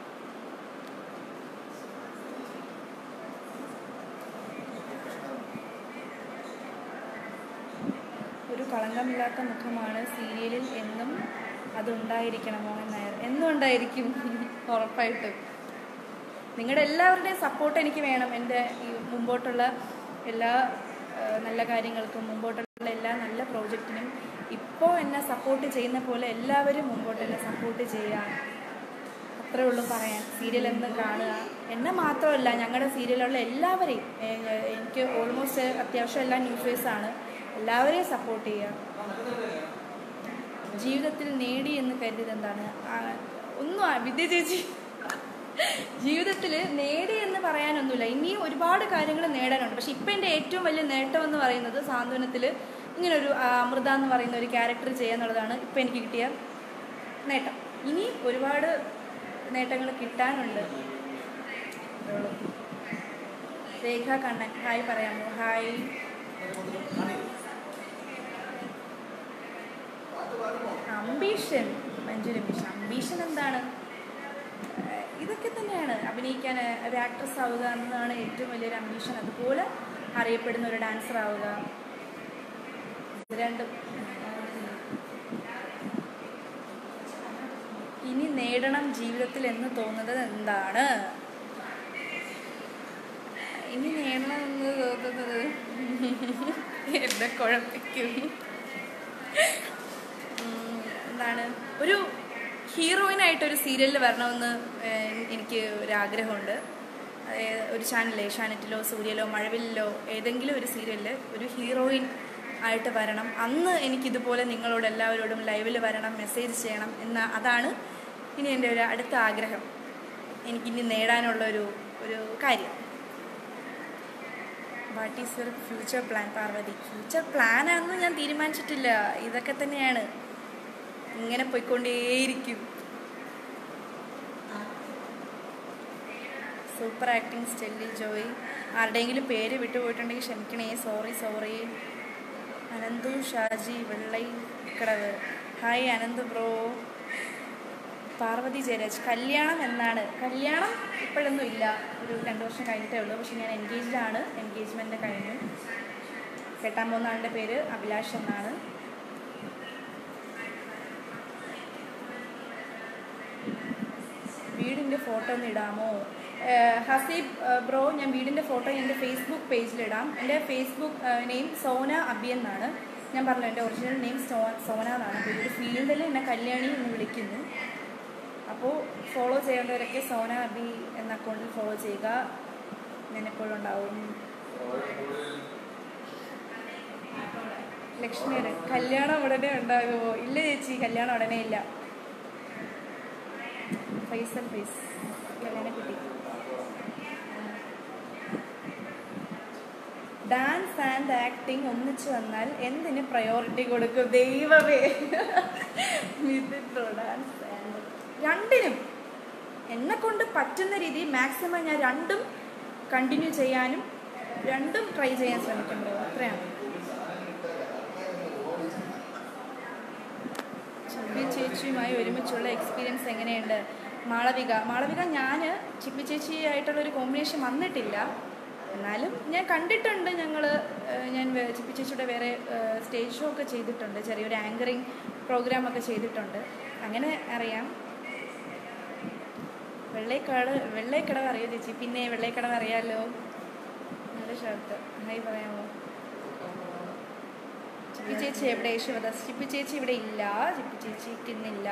ഒരു കളങ്കമില്ലാത്ത മുഖമാണ് സീരിയലിൽ എന്നും അതുണ്ടായിരിക്കണം മോഹൻ നായർ എന്നും ഉണ്ടായിരിക്കും ഉറപ്പായിട്ടും നിങ്ങളുടെ എല്ലാവരുടെയും സപ്പോർട്ട് എനിക്ക് വേണം എൻ്റെ ഈ മുമ്പോട്ടുള്ള എല്ലാ ആ, നല്ല കാര്യങ്ങൾക്കും മുമ്പോട്ടുള്ള എല്ലാ നല്ല പ്രോജക്റ്റിനും ഇപ്പോൾ എന്നെ സപ്പോർട്ട് ചെയ്യുന്ന പോലെ എല്ലാവരും മുമ്പോട്ട് എന്നെ സപ്പോർട്ട് ചെയ്യുക അത്രേ ഉള്ളൂ പറയാൻ സീരിയൽ എന്ന് കാണുക എന്നെ മാത്രമല്ല ഞങ്ങളുടെ സീരിയലുള്ള എല്ലാവരെയും ഏ, എനിക്ക് ഓൾമോസ്റ്റ് അത്യാവശ്യം എല്ലാ ന്യൂ ഫേസ് ആണ് എല്ലാവരെയും സപ്പോർട്ട് ചെയ്യുക ജീവിതത്തിൽ നേടി എന്ന് കരുതിയത് എന്താണ് ആ, ഒന്നും ആ- വിദ്യ ചേച്ചി ജീവിതത്തിൽ നേടി എന്ന് പറയാനൊന്നുമില്ല ഇനിയും ഒരുപാട് കാര്യങ്ങൾ നേടാനുണ്ട് പക്ഷെ ഇപ്പം എൻ്റെ ഏറ്റവും വലിയ നേട്ടം എന്ന് പറയുന്നത് സാന്ത്വനത്തിൽ ഇങ്ങനൊരു ആ, അമൃത എന്ന് പറയുന്ന ഒരു ക്യാരക്ടർ ചെയ്യാന്നുള്ളതാണ് ഇപ്പം എനിക്ക് കിട്ടിയ നേട്ടം ഇനി ഒരുപാട് നേട്ടങ്ങൾ കിട്ടാനുണ്ട് ഉള്ളൂ. രേഖ കണ്ണൻ ഹായ് പറയാമോ hi ambition Manju Ramesh ambition എന്താണ് ഏഹ് ഇതൊക്കെ തന്നെയാണ് അഭിനയിക്കാൻ ഏഹ് ഒരു ആക്ട്രസ് ആവുക എന്നതാണ് ഏറ്റവും വലിയൊരു അംബീഷൻ അതുപോലെ അറിയപ്പെടുന്ന ഒരു ഡാൻസർ ആവുക ഇത് രണ്ടും ഇനി നേടണം ജീവിതത്തിൽ എന്ന് തോന്നുന്നത് എന്താണ് ഇനി നേടണം എന്ന് തോന്നുന്നത് എന്നെ കുഴപ്പിക്കും ഉം, എന്താണ് ഒരു ഹീറോയിനായിട്ട് ഒരു സീരിയലിൽ വരണമെന്ന് ഏഹ്, എനിക്ക് ഒരു ആഗ്രഹമുണ്ട് അതായത് ഒരു ചാനലിൽ ഏഷ്യാനെറ്റിലോ സൂര്യയിലോ മഴവില്ലോ ഏതെങ്കിലും ഒരു സീരിയലിൽ ഒരു ഹീറോയിൻ ആയിട്ട് വരണം അന്ന് എനിക്കിതുപോലെ നിങ്ങളോട് എല്ലാവരോടും ലൈവിൽ വരണം മെസ്സേജ് ചെയ്യണം എന്ന അതാണ് ഇനി എൻ്റെ ഒരു അടുത്ത ആഗ്രഹം എനിക്കിനി നേടാനുള്ള ഒരു ഒരു കാര്യം what is your future plan Parvathy future പ്ലാനാണെന്ന് ഞാൻ തീരുമാനിച്ചിട്ടില്ല ഇതൊക്കെ തന്നെയാണ് ഇങ്ങനെ പോയിക്കൊണ്ടേയിരിക്കും സൂപ്പർ ആക്ടിങ് സ്റ്റെല്ലി ജോയ് ആരുടെയെങ്കിലും പേര് വിട്ടുപോയിട്ടുണ്ടെങ്കിൽ ക്ഷമിക്കണേ sorry sorry Ananthu Shaji Vellaikkadavu hi Ananth bro Parvathy Jayaraj കല്യാണം എന്നാണ് കല്യാണം ഇപ്പോഴൊന്നും ഇല്ല ഒരു രണ്ട് വർഷം കഴിഞ്ഞിട്ടേ ഉള്ളൂ പക്ഷെ ഞാൻ എൻഗേജ്ഡ് ആണ് എൻഗേജ്മെൻ്റ് കഴിഞ്ഞു കെട്ടാൻ പോകുന്ന ആളുടെ പേര് അഭിലാഷ് എന്നാണ് വീടിൻ്റെ ഫോട്ടോ ഒന്ന് ഇടാമോ ഏഹ് ഹസീബ് ഏഹ് ബ്രോ ഞാൻ വീടിൻ്റെ ഫോട്ടോ എൻ്റെ ഫേസ്ബുക്ക് പേജിലിടാം എൻ്റെ ഫേസ്ബുക്ക് നെയിം സോന അബി എന്നാണ് ഞാൻ പറഞ്ഞു എൻ്റെ ഒറിജിനൽ നെയിം സോ സോന എന്നാണ് അപ്പോൾ ഒരു ഫീൽഡിൽ എന്നെ കല്യാണി എന്ന് വിളിക്കുന്നു അപ്പോൾ ഫോളോ ചെയ്യേണ്ടവരൊക്കെ സോന അബി എന്ന അക്കൗണ്ടിൽ ഫോളോ ചെയ്യുക ഞാനെപ്പോഴും ഉണ്ടാവും ലക്ഷ്മിയുടെ കല്യാണം ഉടനെ ഉണ്ടാകുമോ ഇല്ല ചേച്ചി കല്യാണം ഉടനെ ഇല്ല ഫൈസൽ ഫൈസ് കല്യാണം കിട്ടി ഡാൻസ് ആൻഡ് ആക്ടിങ് ഒന്നിച്ചു വന്നാൽ എന്തിന് പ്രയോറിറ്റി കൊടുക്കും ദൈവമേ ഡാൻസ് ആൻഡ് രണ്ടിനും എന്നെ കൊണ്ട് പറ്റുന്ന രീതിയിൽ മാക്സിമം ഞാൻ രണ്ടും കണ്ടിന്യൂ ചെയ്യാനും രണ്ടും ട്രൈ ചെയ്യാൻ ശ്രമിക്കും ബ്രോ അത്രയാണ് ചിപ്പി ചേച്ചിയുമായി ഒരുമിച്ചുള്ള എക്സ്പീരിയൻസ് എങ്ങനെയുണ്ട് മാളവിക മാളവിക ഞാൻ ചിപ്പി ചേച്ചിയായിട്ടുള്ള ഒരു കോമ്പിനേഷൻ വന്നിട്ടില്ല എന്നാലും ഞാൻ കണ്ടിട്ടുണ്ട് ഞങ്ങൾ ഞാൻ വേ- ചിപ്പി ചേച്ചിയുടെ വേറെ സ്റ്റേജ് ഷോ ഒക്കെ ചെയ്തിട്ടുണ്ട് ചെറിയൊരു ആങ്കറിങ് പ്രോഗ്രാമൊക്കെ ചെയ്തിട്ടുണ്ട് അങ്ങനെ അറിയാം വെള്ളേക്കാട് വെള്ളേക്കടവ് അറിയോ ചേച്ചി പിന്നെ വെള്ളേക്കടവ് അറിയാമല്ലോ നല്ല ഷർട്ട് ഹായ് പറയാമോ ചിപ്പി ചേച്ചി എവിടെ യേശുദാസ് ചിപ്പി ചേച്ചി ഇവിടെ ഇല്ല ചിപ്പി ചേച്ചി ഇന്നില്ല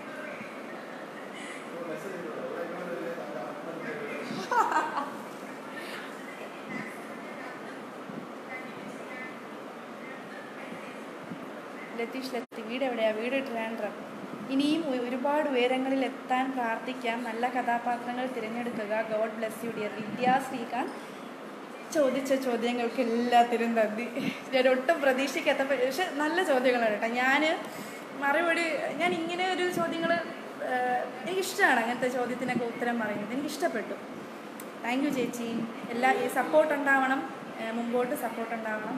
ലതീഷ് ലത്തി വീട് എവിടെയാ വീട് ട്രിവാൻഡ്രം ഇനിയും ഒ- ഒരുപാട് ഉയരങ്ങളിൽ എത്താൻ പ്രാർത്ഥിക്കാം നല്ല കഥാപാത്രങ്ങൾ തിരഞ്ഞെടുക്കുക God bless you dear Vidya Srikanth ചോദിച്ച ചോദ്യങ്ങൾക്ക് എല്ലാത്തിനും നന്ദി ഞാൻ ഒട്ടും പ്രതീക്ഷിക്കാത്ത പക്ഷെ നല്ല ചോദ്യങ്ങളാണ് കേട്ടോ ഞാൻ മറുപടി ഞാൻ ഇങ്ങനെ ഒരു ചോദ്യങ്ങൾ എനിക്കിഷ്ടമാണ് അങ്ങനത്തെ ചോദ്യത്തിനൊക്കെ ഉത്തരം പറയുന്നത് എനിക്കിഷ്ടപ്പെട്ടു താങ്ക് യു ചേച്ചി എല്ലാ ഈ സപ്പോർട്ട് ഉണ്ടാവണം ഏഹ് മുമ്പോട്ട് സപ്പോർട്ട് ഉണ്ടാവണം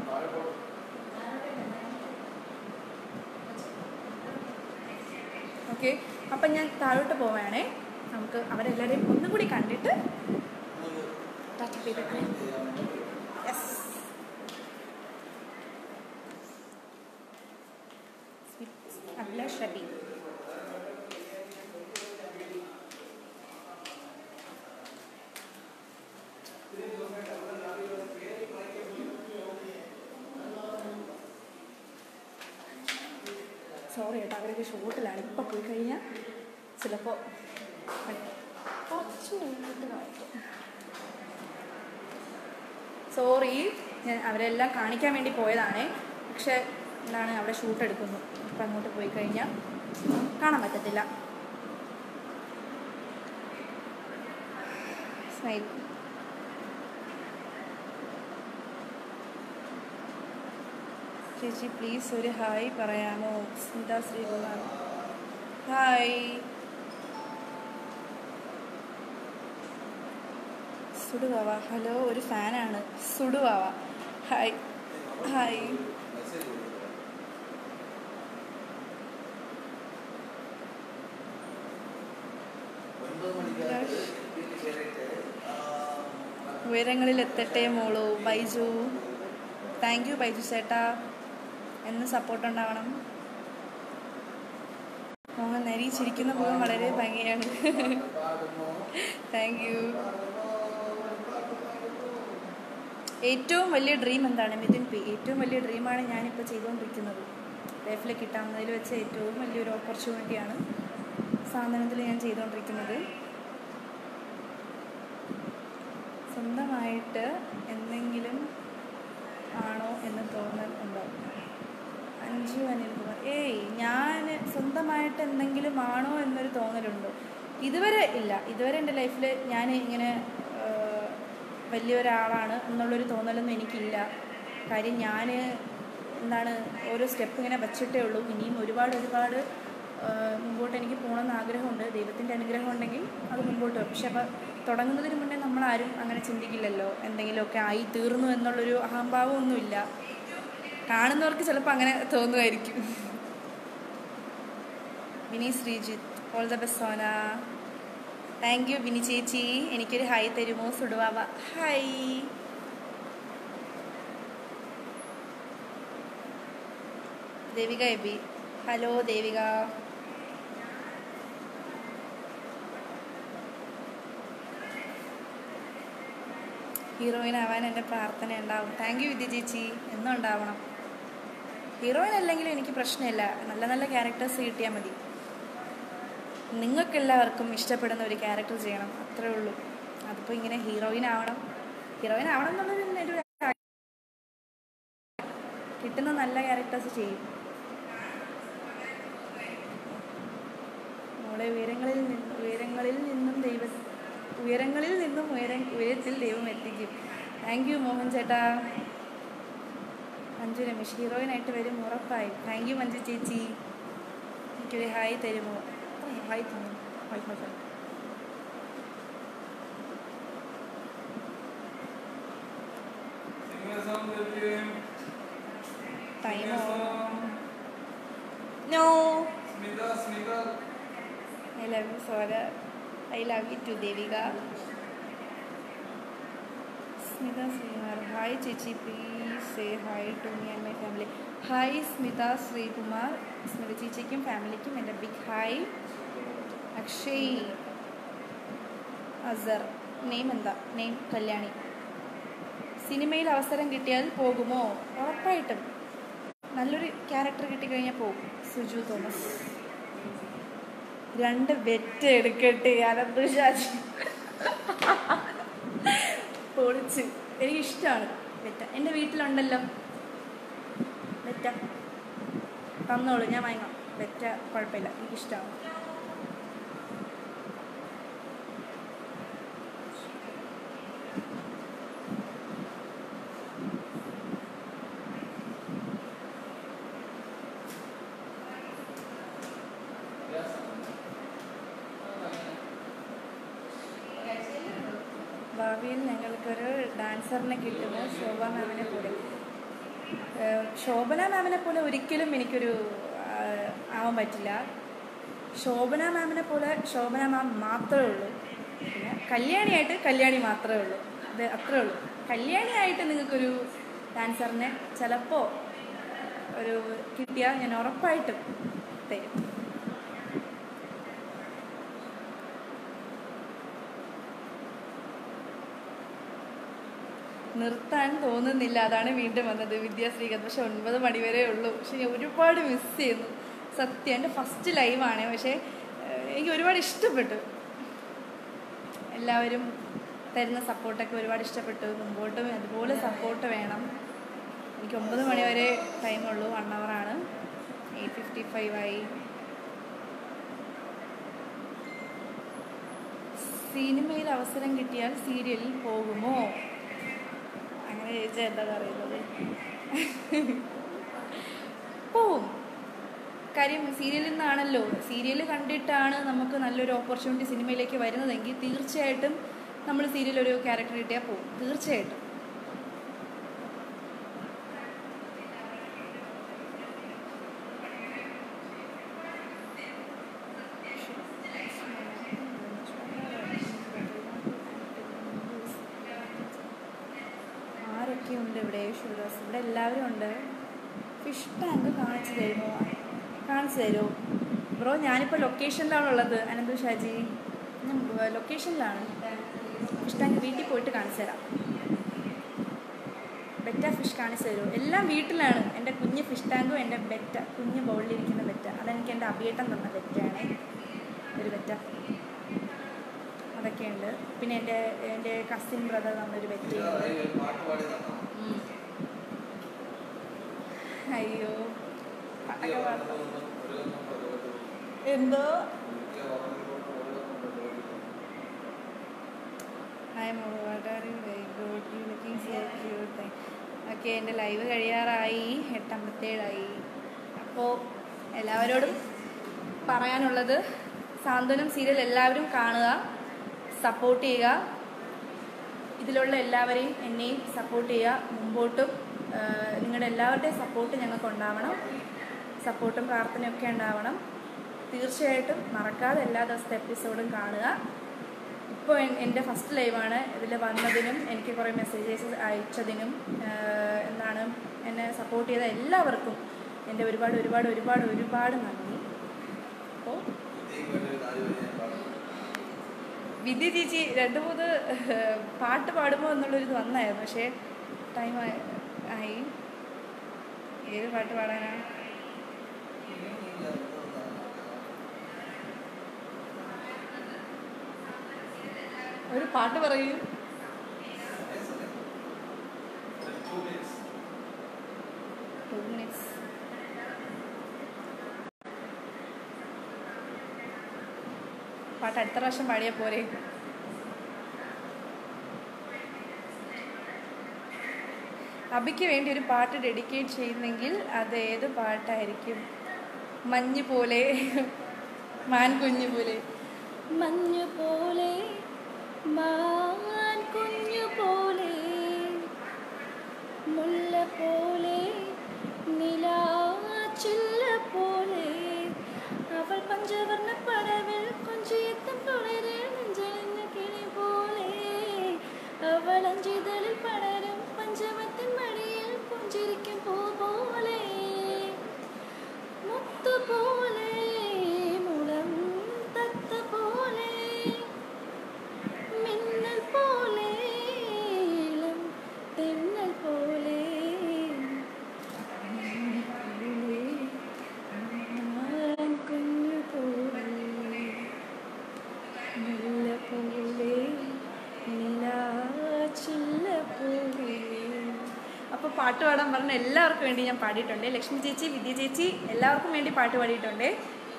ഓക്കെ അപ്പം ഞാൻ താഴോട്ട് പോവുകയാണേ നമുക്ക് അവരെല്ലാവരെയും ഒന്നും കൂടി കണ്ടിട്ട് ടാറ്റ ചെയ്തിട്ട് യെസ് അഭിലാഷ് റബി സോറി കേട്ടോ അവരൊക്കെ ഷൂട്ടിലാണ് ഇപ്പം പോയി കഴിഞ്ഞാൽ ചിലപ്പോൾ കുറച്ച് കഴിഞ്ഞിട്ട് കാണിക്കും സോറി ഞാൻ അവരെല്ലാം കാണിക്കാൻ വേണ്ടി പോയതാണേ പക്ഷെ എന്താണ് അവിടെ ഷൂട്ട് എടുക്കുന്നു ഇപ്പം അങ്ങോട്ട് പോയി കഴിഞ്ഞാൽ കാണാൻ പറ്റത്തില്ല സ്മൈൽ ചേച്ചി പ്ലീസ് ഒരു ഹായ് പറയാമോ സ്മിത ശ്രീകുമാർ ഹായ് സുടുവാവ ഹലോ ഒരു ഫാനാണ് സുടുവാവ ഹായ് ഹായ് ഉയരങ്ങളിൽ എത്തട്ടെ മോളു ബൈജു താങ്ക് യു ബൈജു ചേട്ടാ എന്നും സപ്പോർട്ട് ഉണ്ടാവണം മോഹൻ നരി ചിരിക്കുന്ന മുഖം വളരെ ഭംഗിയാണ് താങ്ക് യു ഏറ്റവും വലിയ ഡ്രീം എന്താണ് മിഥുൻ പി ഏറ്റവും വലിയ ഡ്രീമാണ് ഞാനിപ്പോൾ ചെയ്തുകൊണ്ടിരിക്കുന്നത് ലൈഫിൽ കിട്ടാവുന്നതിൽ വെച്ച് ഏറ്റവും വലിയൊരു ഓപ്പർച്യൂണിറ്റിയാണ് സാന്ത്വനത്തിൽ ഞാൻ ചെയ്തുകൊണ്ടിരിക്കുന്നത് സ്വന്തമായിട്ട് എന്തെങ്കിലും ആണോ എന്ന് തോന്നൽ ഉണ്ടോ അഞ്ജു അനിൽകുമാർ ഏയ് ഞാൻ സ്വന്തമായിട്ട് എന്തെങ്കിലും ആണോ എന്നൊരു തോന്നലുണ്ടോ ഇതുവരെ ഇല്ല ഇതുവരെ എൻ്റെ ലൈഫിൽ ഞാൻ ഇങ്ങനെ ആ, വലിയൊരാളാണ് എന്നുള്ളൊരു തോന്നലൊന്നും എനിക്കില്ല കാര്യം ഞാൻ എന്താണ് ഓരോ സ്റ്റെപ്പ് ഇങ്ങനെ വച്ചിട്ടേ ഉള്ളൂ ഇനിയും ഒരുപാട് ഒരുപാട് ആ, മുമ്പോട്ട് എനിക്ക് പോകണമെന്ന് ആഗ്രഹമുണ്ട് ദൈവത്തിൻ്റെ അനുഗ്രഹം ഉണ്ടെങ്കിൽ അത് മുമ്പോട്ട് പോകും പക്ഷെ അപ്പോൾ തുടങ്ങുന്നതിന് മുന്നേ നമ്മളാരും അങ്ങനെ ചിന്തിക്കില്ലല്ലോ എന്തെങ്കിലുമൊക്കെ ആയി തീർന്നു എന്നുള്ളൊരു അഹംഭാവമൊന്നുമില്ല കാണുന്നവർക്ക് ചിലപ്പോൾ അങ്ങനെ തോന്നുമായിരിക്കും Vini Sreejith all the best Sona thank you Vini ചേച്ചി എനിക്കൊരു ഹായ് തരുമോ സുടുവാവ hi Devika Abi hello Devika heroine ആവാൻ എൻ്റെ പ്രാർത്ഥന ഉണ്ടാവും താങ്ക് യു വിദ്യ ചേച്ചി എന്നും ഉണ്ടാവണം ഹീറോയിൻ അല്ലെങ്കിലും എനിക്ക് പ്രശ്നമില്ല നല്ല നല്ല ക്യാരക്ടേഴ്സ് കിട്ടിയാൽ മതി നിങ്ങൾക്കെല്ലാവർക്കും ഇഷ്ടപ്പെടുന്ന ഒരു ക്യാരക്ടർ ചെയ്യണം അത്രേ ഉള്ളൂ അതിപ്പോൾ ഇങ്ങനെ ഹീറോയിൻ ആവണം ഹീറോയിൻ ആവണം എന്നുള്ളത് തന്നെ ഒരു കിട്ടുന്ന നല്ല ക്യാരക്ടേഴ്സ് ചെയ്യും മോളെ ഉയരങ്ങളിൽ നിന്ന് ഉയരങ്ങളിൽ നിന്നും ദൈവ ഉയരങ്ങളിൽ നിന്നും ഉയര ഉയരത്തിൽ ദൈവം എത്തിക്കും താങ്ക് യു മോഹൻ ചേട്ടാ മഞ്ജു രമേശ് ഹീറോയിനായിട്ട് വരും ഉറപ്പായി താങ്ക് യു മഞ്ജു ചേച്ചി എനിക്കൊരു ഹായ് തരുമോ ഹായ് തന്നു ഹായ് ഹായ് ടൈമോ നോ ഐ ലവ് യു സോര I love you too Devika Smitha Sreekumar hi ചേച്ചി please say hi to me and my family hi Smitha Sreekumar Smitha ചേച്ചിക്കും ഫാമിലിക്കും എൻ്റെ ബിഗ് ഹായ് അക്ഷയ് അസർ നെയിം എന്താ നെയിം കല്യാണി സിനിമയിൽ അവസരം കിട്ടിയാൽ പോകുമോ ഉറപ്പായിട്ടും നല്ലൊരു ക്യാരക്ടർ കിട്ടിക്കഴിഞ്ഞാൽ പോകും സുജു തോമസ് രണ്ട് വെറ്റ് എടുക്കട്ടെ അനന്തു ഷാജി പൊളിച്ച് എനിക്കിഷ്ടമാണ് വെറ്റ എൻ്റെ വീട്ടിലുണ്ടല്ലോ വെറ്റ തന്നോളൂ ഞാൻ വാങ്ങാം വെറ്റ കുഴപ്പമില്ല എനിക്കിഷ്ടമാണ് ഭാവിയിൽ ഞങ്ങൾക്കൊരു ഡാൻസറിനെ കിട്ടുമോ ശോഭ മാമിനെ പോലെ ഏഹ് ശോഭന മാമിനെ പോലെ ഒരിക്കലും എനിക്കൊരു ആഹ്, ആവാൻ പറ്റില്ല ശോഭന മാമിനെ പോലെ ശോഭന മാം മാത്രമേ ഉള്ളൂ പിന്നെ കല്യാണിയായിട്ട് കല്യാണി മാത്രമേ ഉള്ളൂ അത് അത്രേ ഉള്ളൂ കല്യാണിയായിട്ട് നിങ്ങൾക്കൊരു ഡാൻസറിനെ ചിലപ്പോൾ ഒരു കിട്ടിയാൽ ഞാൻ ഉറപ്പായിട്ടും തരും നിർത്താൻ തോന്നുന്നില്ല അതാണ് വീണ്ടും വന്നത് വിദ്യാശ്രീകത് പക്ഷെ ഒൻപത് മണി വരെ ഉള്ളൂ പക്ഷെ ഞാൻ ഒരുപാട് മിസ് ചെയ്യുന്നു സത്യം എൻ്റെ ഫസ്റ്റ് ലൈവാണ് പക്ഷേ ഏഹ്, എനിക്ക് ഒരുപാട് ഇഷ്ടപ്പെട്ടു എല്ലാവരും തരുന്ന സപ്പോർട്ടൊക്കെ ഒരുപാട് ഇഷ്ടപ്പെട്ടു മുമ്പോട്ടും അതുപോലെ സപ്പോർട്ട് വേണം എനിക്ക് ഒമ്പത് മണി വരെ ടൈമുള്ളൂ വൺ ആണ് എയ്റ്റ് ഫിഫ്റ്റി ഫൈവ് ആയി സിനിമയിൽ അവസരം കിട്ടിയാൽ സീരിയലിൽ പോകുമോ അങ്ങനെ ചോദിച്ചാൽ എന്താ പറയുന്നത് പോവും കാര്യം സീരിയലിൽ നിന്നാണല്ലോ സീരിയൽ കണ്ടിട്ടാണ് നമുക്ക് നല്ലൊരു ഓപ്പർച്യൂണിറ്റി സിനിമയിലേക്ക് വരുന്നതെങ്കിൽ തീർച്ചയായിട്ടും നമ്മൾ സീരിയൽ ഒരു ക്യാരക്ടർ കിട്ടിയാൽ പോകും തീർച്ചയായിട്ടും ആരൊക്കെ ഉണ്ട് ഇവിടെ യേശുദാസ് ഇവിടെ എല്ലാവരും ഉണ്ട് ഫിഷ് ടാങ്ക് കാണിച്ചു തരുമോ കാണിച്ചു തരുമോ ബ്രോ ഞാനിപ്പോൾ ലൊക്കേഷനിലാണ് ഉള്ളത് അനന്തു ഷാജി ഞാൻ ലൊക്കേഷനിലാണ് ഫിഷ് ടാങ്ക് വീട്ടിൽ പോയിട്ട് കാണിച്ചു തരാം ബെറ്റ ഫിഷ് കാണിച്ചു തരുമോ എല്ലാം വീട്ടിലാണ് എൻ്റെ കുഞ്ഞ് ഫിഷ് ടാങ്കും എൻ്റെ ബെറ്റ കുഞ്ഞ് ബൗളിലിരിക്കുന്ന ബെറ്റ അതെനിക്ക് എൻ്റെ അഭിയേട്ടൻ തന്ന ബെറ്റാണ് ഒരു ബെറ്റ അതൊക്കെയുണ്ട് പിന്നെ എൻ്റെ എൻ്റെ കസിൻ ബ്രദർ തന്നൊരു ബെറ്റയുണ്ട് ഉം. അയ്യോ പാട്ടൊക്കെ പാടണം എന്തോ ഹായ് മോള് what are you very good you looking so cute okay എൻ്റെ ലൈവ് കഴിയാറായി എട്ടമ്പത്തേഴായി അപ്പോൾ എല്ലാവരോടും പറയാനുള്ളത് സാന്ത്വനം സീരിയൽ എല്ലാവരും കാണുക സപ്പോർട്ട് ചെയ്യുക ഇതിലുള്ള എല്ലാവരെയും എന്നെയും സപ്പോർട്ട് ചെയ്യുക മുമ്പോട്ടും ആ, നിങ്ങളുടെ എല്ലാവരുടെയും സപ്പോർട്ട് ഞങ്ങൾക്ക് ഉണ്ടാവണം സപ്പോർട്ടും പ്രാർത്ഥനയൊക്കെ ഉണ്ടാവണം തീർച്ചയായിട്ടും മറക്കാതെ എല്ലാ ദിവസത്തെ എപ്പിസോഡും കാണുക ഇപ്പോൾ എൻ്റെ ഫസ്റ്റ് ലൈവാണ് ഇതിൽ വന്നതിനും എനിക്ക് കുറേ മെസ്സേജസ് അയച്ചതിനും ആ, എന്താണ് എന്നെ സപ്പോർട്ട് ചെയ്ത എല്ലാവർക്കും എൻ്റെ ഒരുപാട് ഒരുപാട് ഒരുപാട് ഒരുപാട് നന്ദി അപ്പോൾ വിദ്യ ചേച്ചി രണ്ട് മൂന്ന് പാട്ട് പാടുമോ എന്നുള്ളൊരിത് വന്നായിരുന്നു പക്ഷേ ടൈം ആയി ഏത് പാട്ട് പാടാനാ ഒരു പാട്ട് പറയൂ ടു മിനിറ്റ്സ് പാട്ട് അടുത്ത പ്രാവശ്യം പാടിയാൽ പോരെ അബിക്ക് വേണ്ടി ഒരു പാട്ട് ഡെഡിക്കേറ്റ് ചെയ്യുന്നെങ്കിൽ അത് ഏത് പാട്ടായിരിക്കും മഞ്ഞ് പോലെ മാൻ കുഞ്ഞു പോലെ മഞ്ഞു പോലെ മാൻ കുഞ്ഞു പോലെ മുല്ല പോലെ നിലാച്ചില്ല പോലെ അവൾ പഞ്ചവർണ്ണ പടവിൽ കൊഞ്ചിയെത്തും തുടരെ നെഞ്ചലിഞ്ഞ കിളി പോലെ അവൾ അഞ്ചിതളിൽ പടരും പഞ്ചമത്തിൻ മടിയിൽ പുഞ്ചിരിക്കും പൂ പോലെ മുത്തു പോലെ മുളം തത്ത പോലെ മിന്നൽ പോലെ ഇളം തെന്നൽ പോലെ ആൻ കുഞ്ഞു പോലെ മുല്ല പോലെ നിലാച്ചില്ല പോലെ അപ്പോൾ പാട്ട് പാടാൻ പറഞ്ഞ എല്ലാവർക്കും വേണ്ടി ഞാൻ പാടിയിട്ടുണ്ട് ലക്ഷ്മി ചേച്ചി വിദ്യ ചേച്ചി എല്ലാവർക്കും വേണ്ടി പാട്ട് പാടിയിട്ടുണ്ട്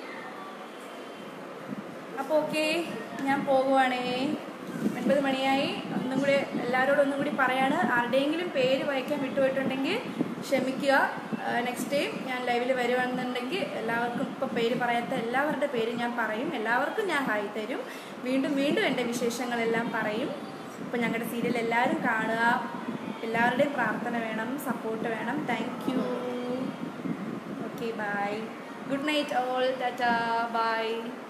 അപ്പോൾ ഓക്കെ ഞാൻ പോകുവാണേ ഒൻപത് മണിയായി ഒന്നും കൂടി എല്ലാവരോടും ഒന്നും കൂടി പറയാണ് ആരുടെയെങ്കിലും പേര് വായിക്കാൻ വിട്ടുപോയിട്ടുണ്ടെങ്കിൽ ക്ഷമിക്കുക നെക്സ്റ്റ് ടൈം ഞാൻ ലൈവിൽ വരുവാണെന്നുണ്ടെങ്കിൽ എല്ലാവർക്കും ഇപ്പോൾ പേര് പറയാത്ത എല്ലാവരുടെ പേര് ഞാൻ പറയും എല്ലാവർക്കും ഞാൻ ഹായ് തരും വീണ്ടും വീണ്ടും എൻ്റെ വിശേഷങ്ങളെല്ലാം പറയും അപ്പോൾ ഞങ്ങളുടെ സീരിയൽ എല്ലാവരും കാണുക എല്ലാവരുടെയും പ്രാർത്ഥന വേണം സപ്പോർട്ട് വേണം thank you okay bye good night all tata by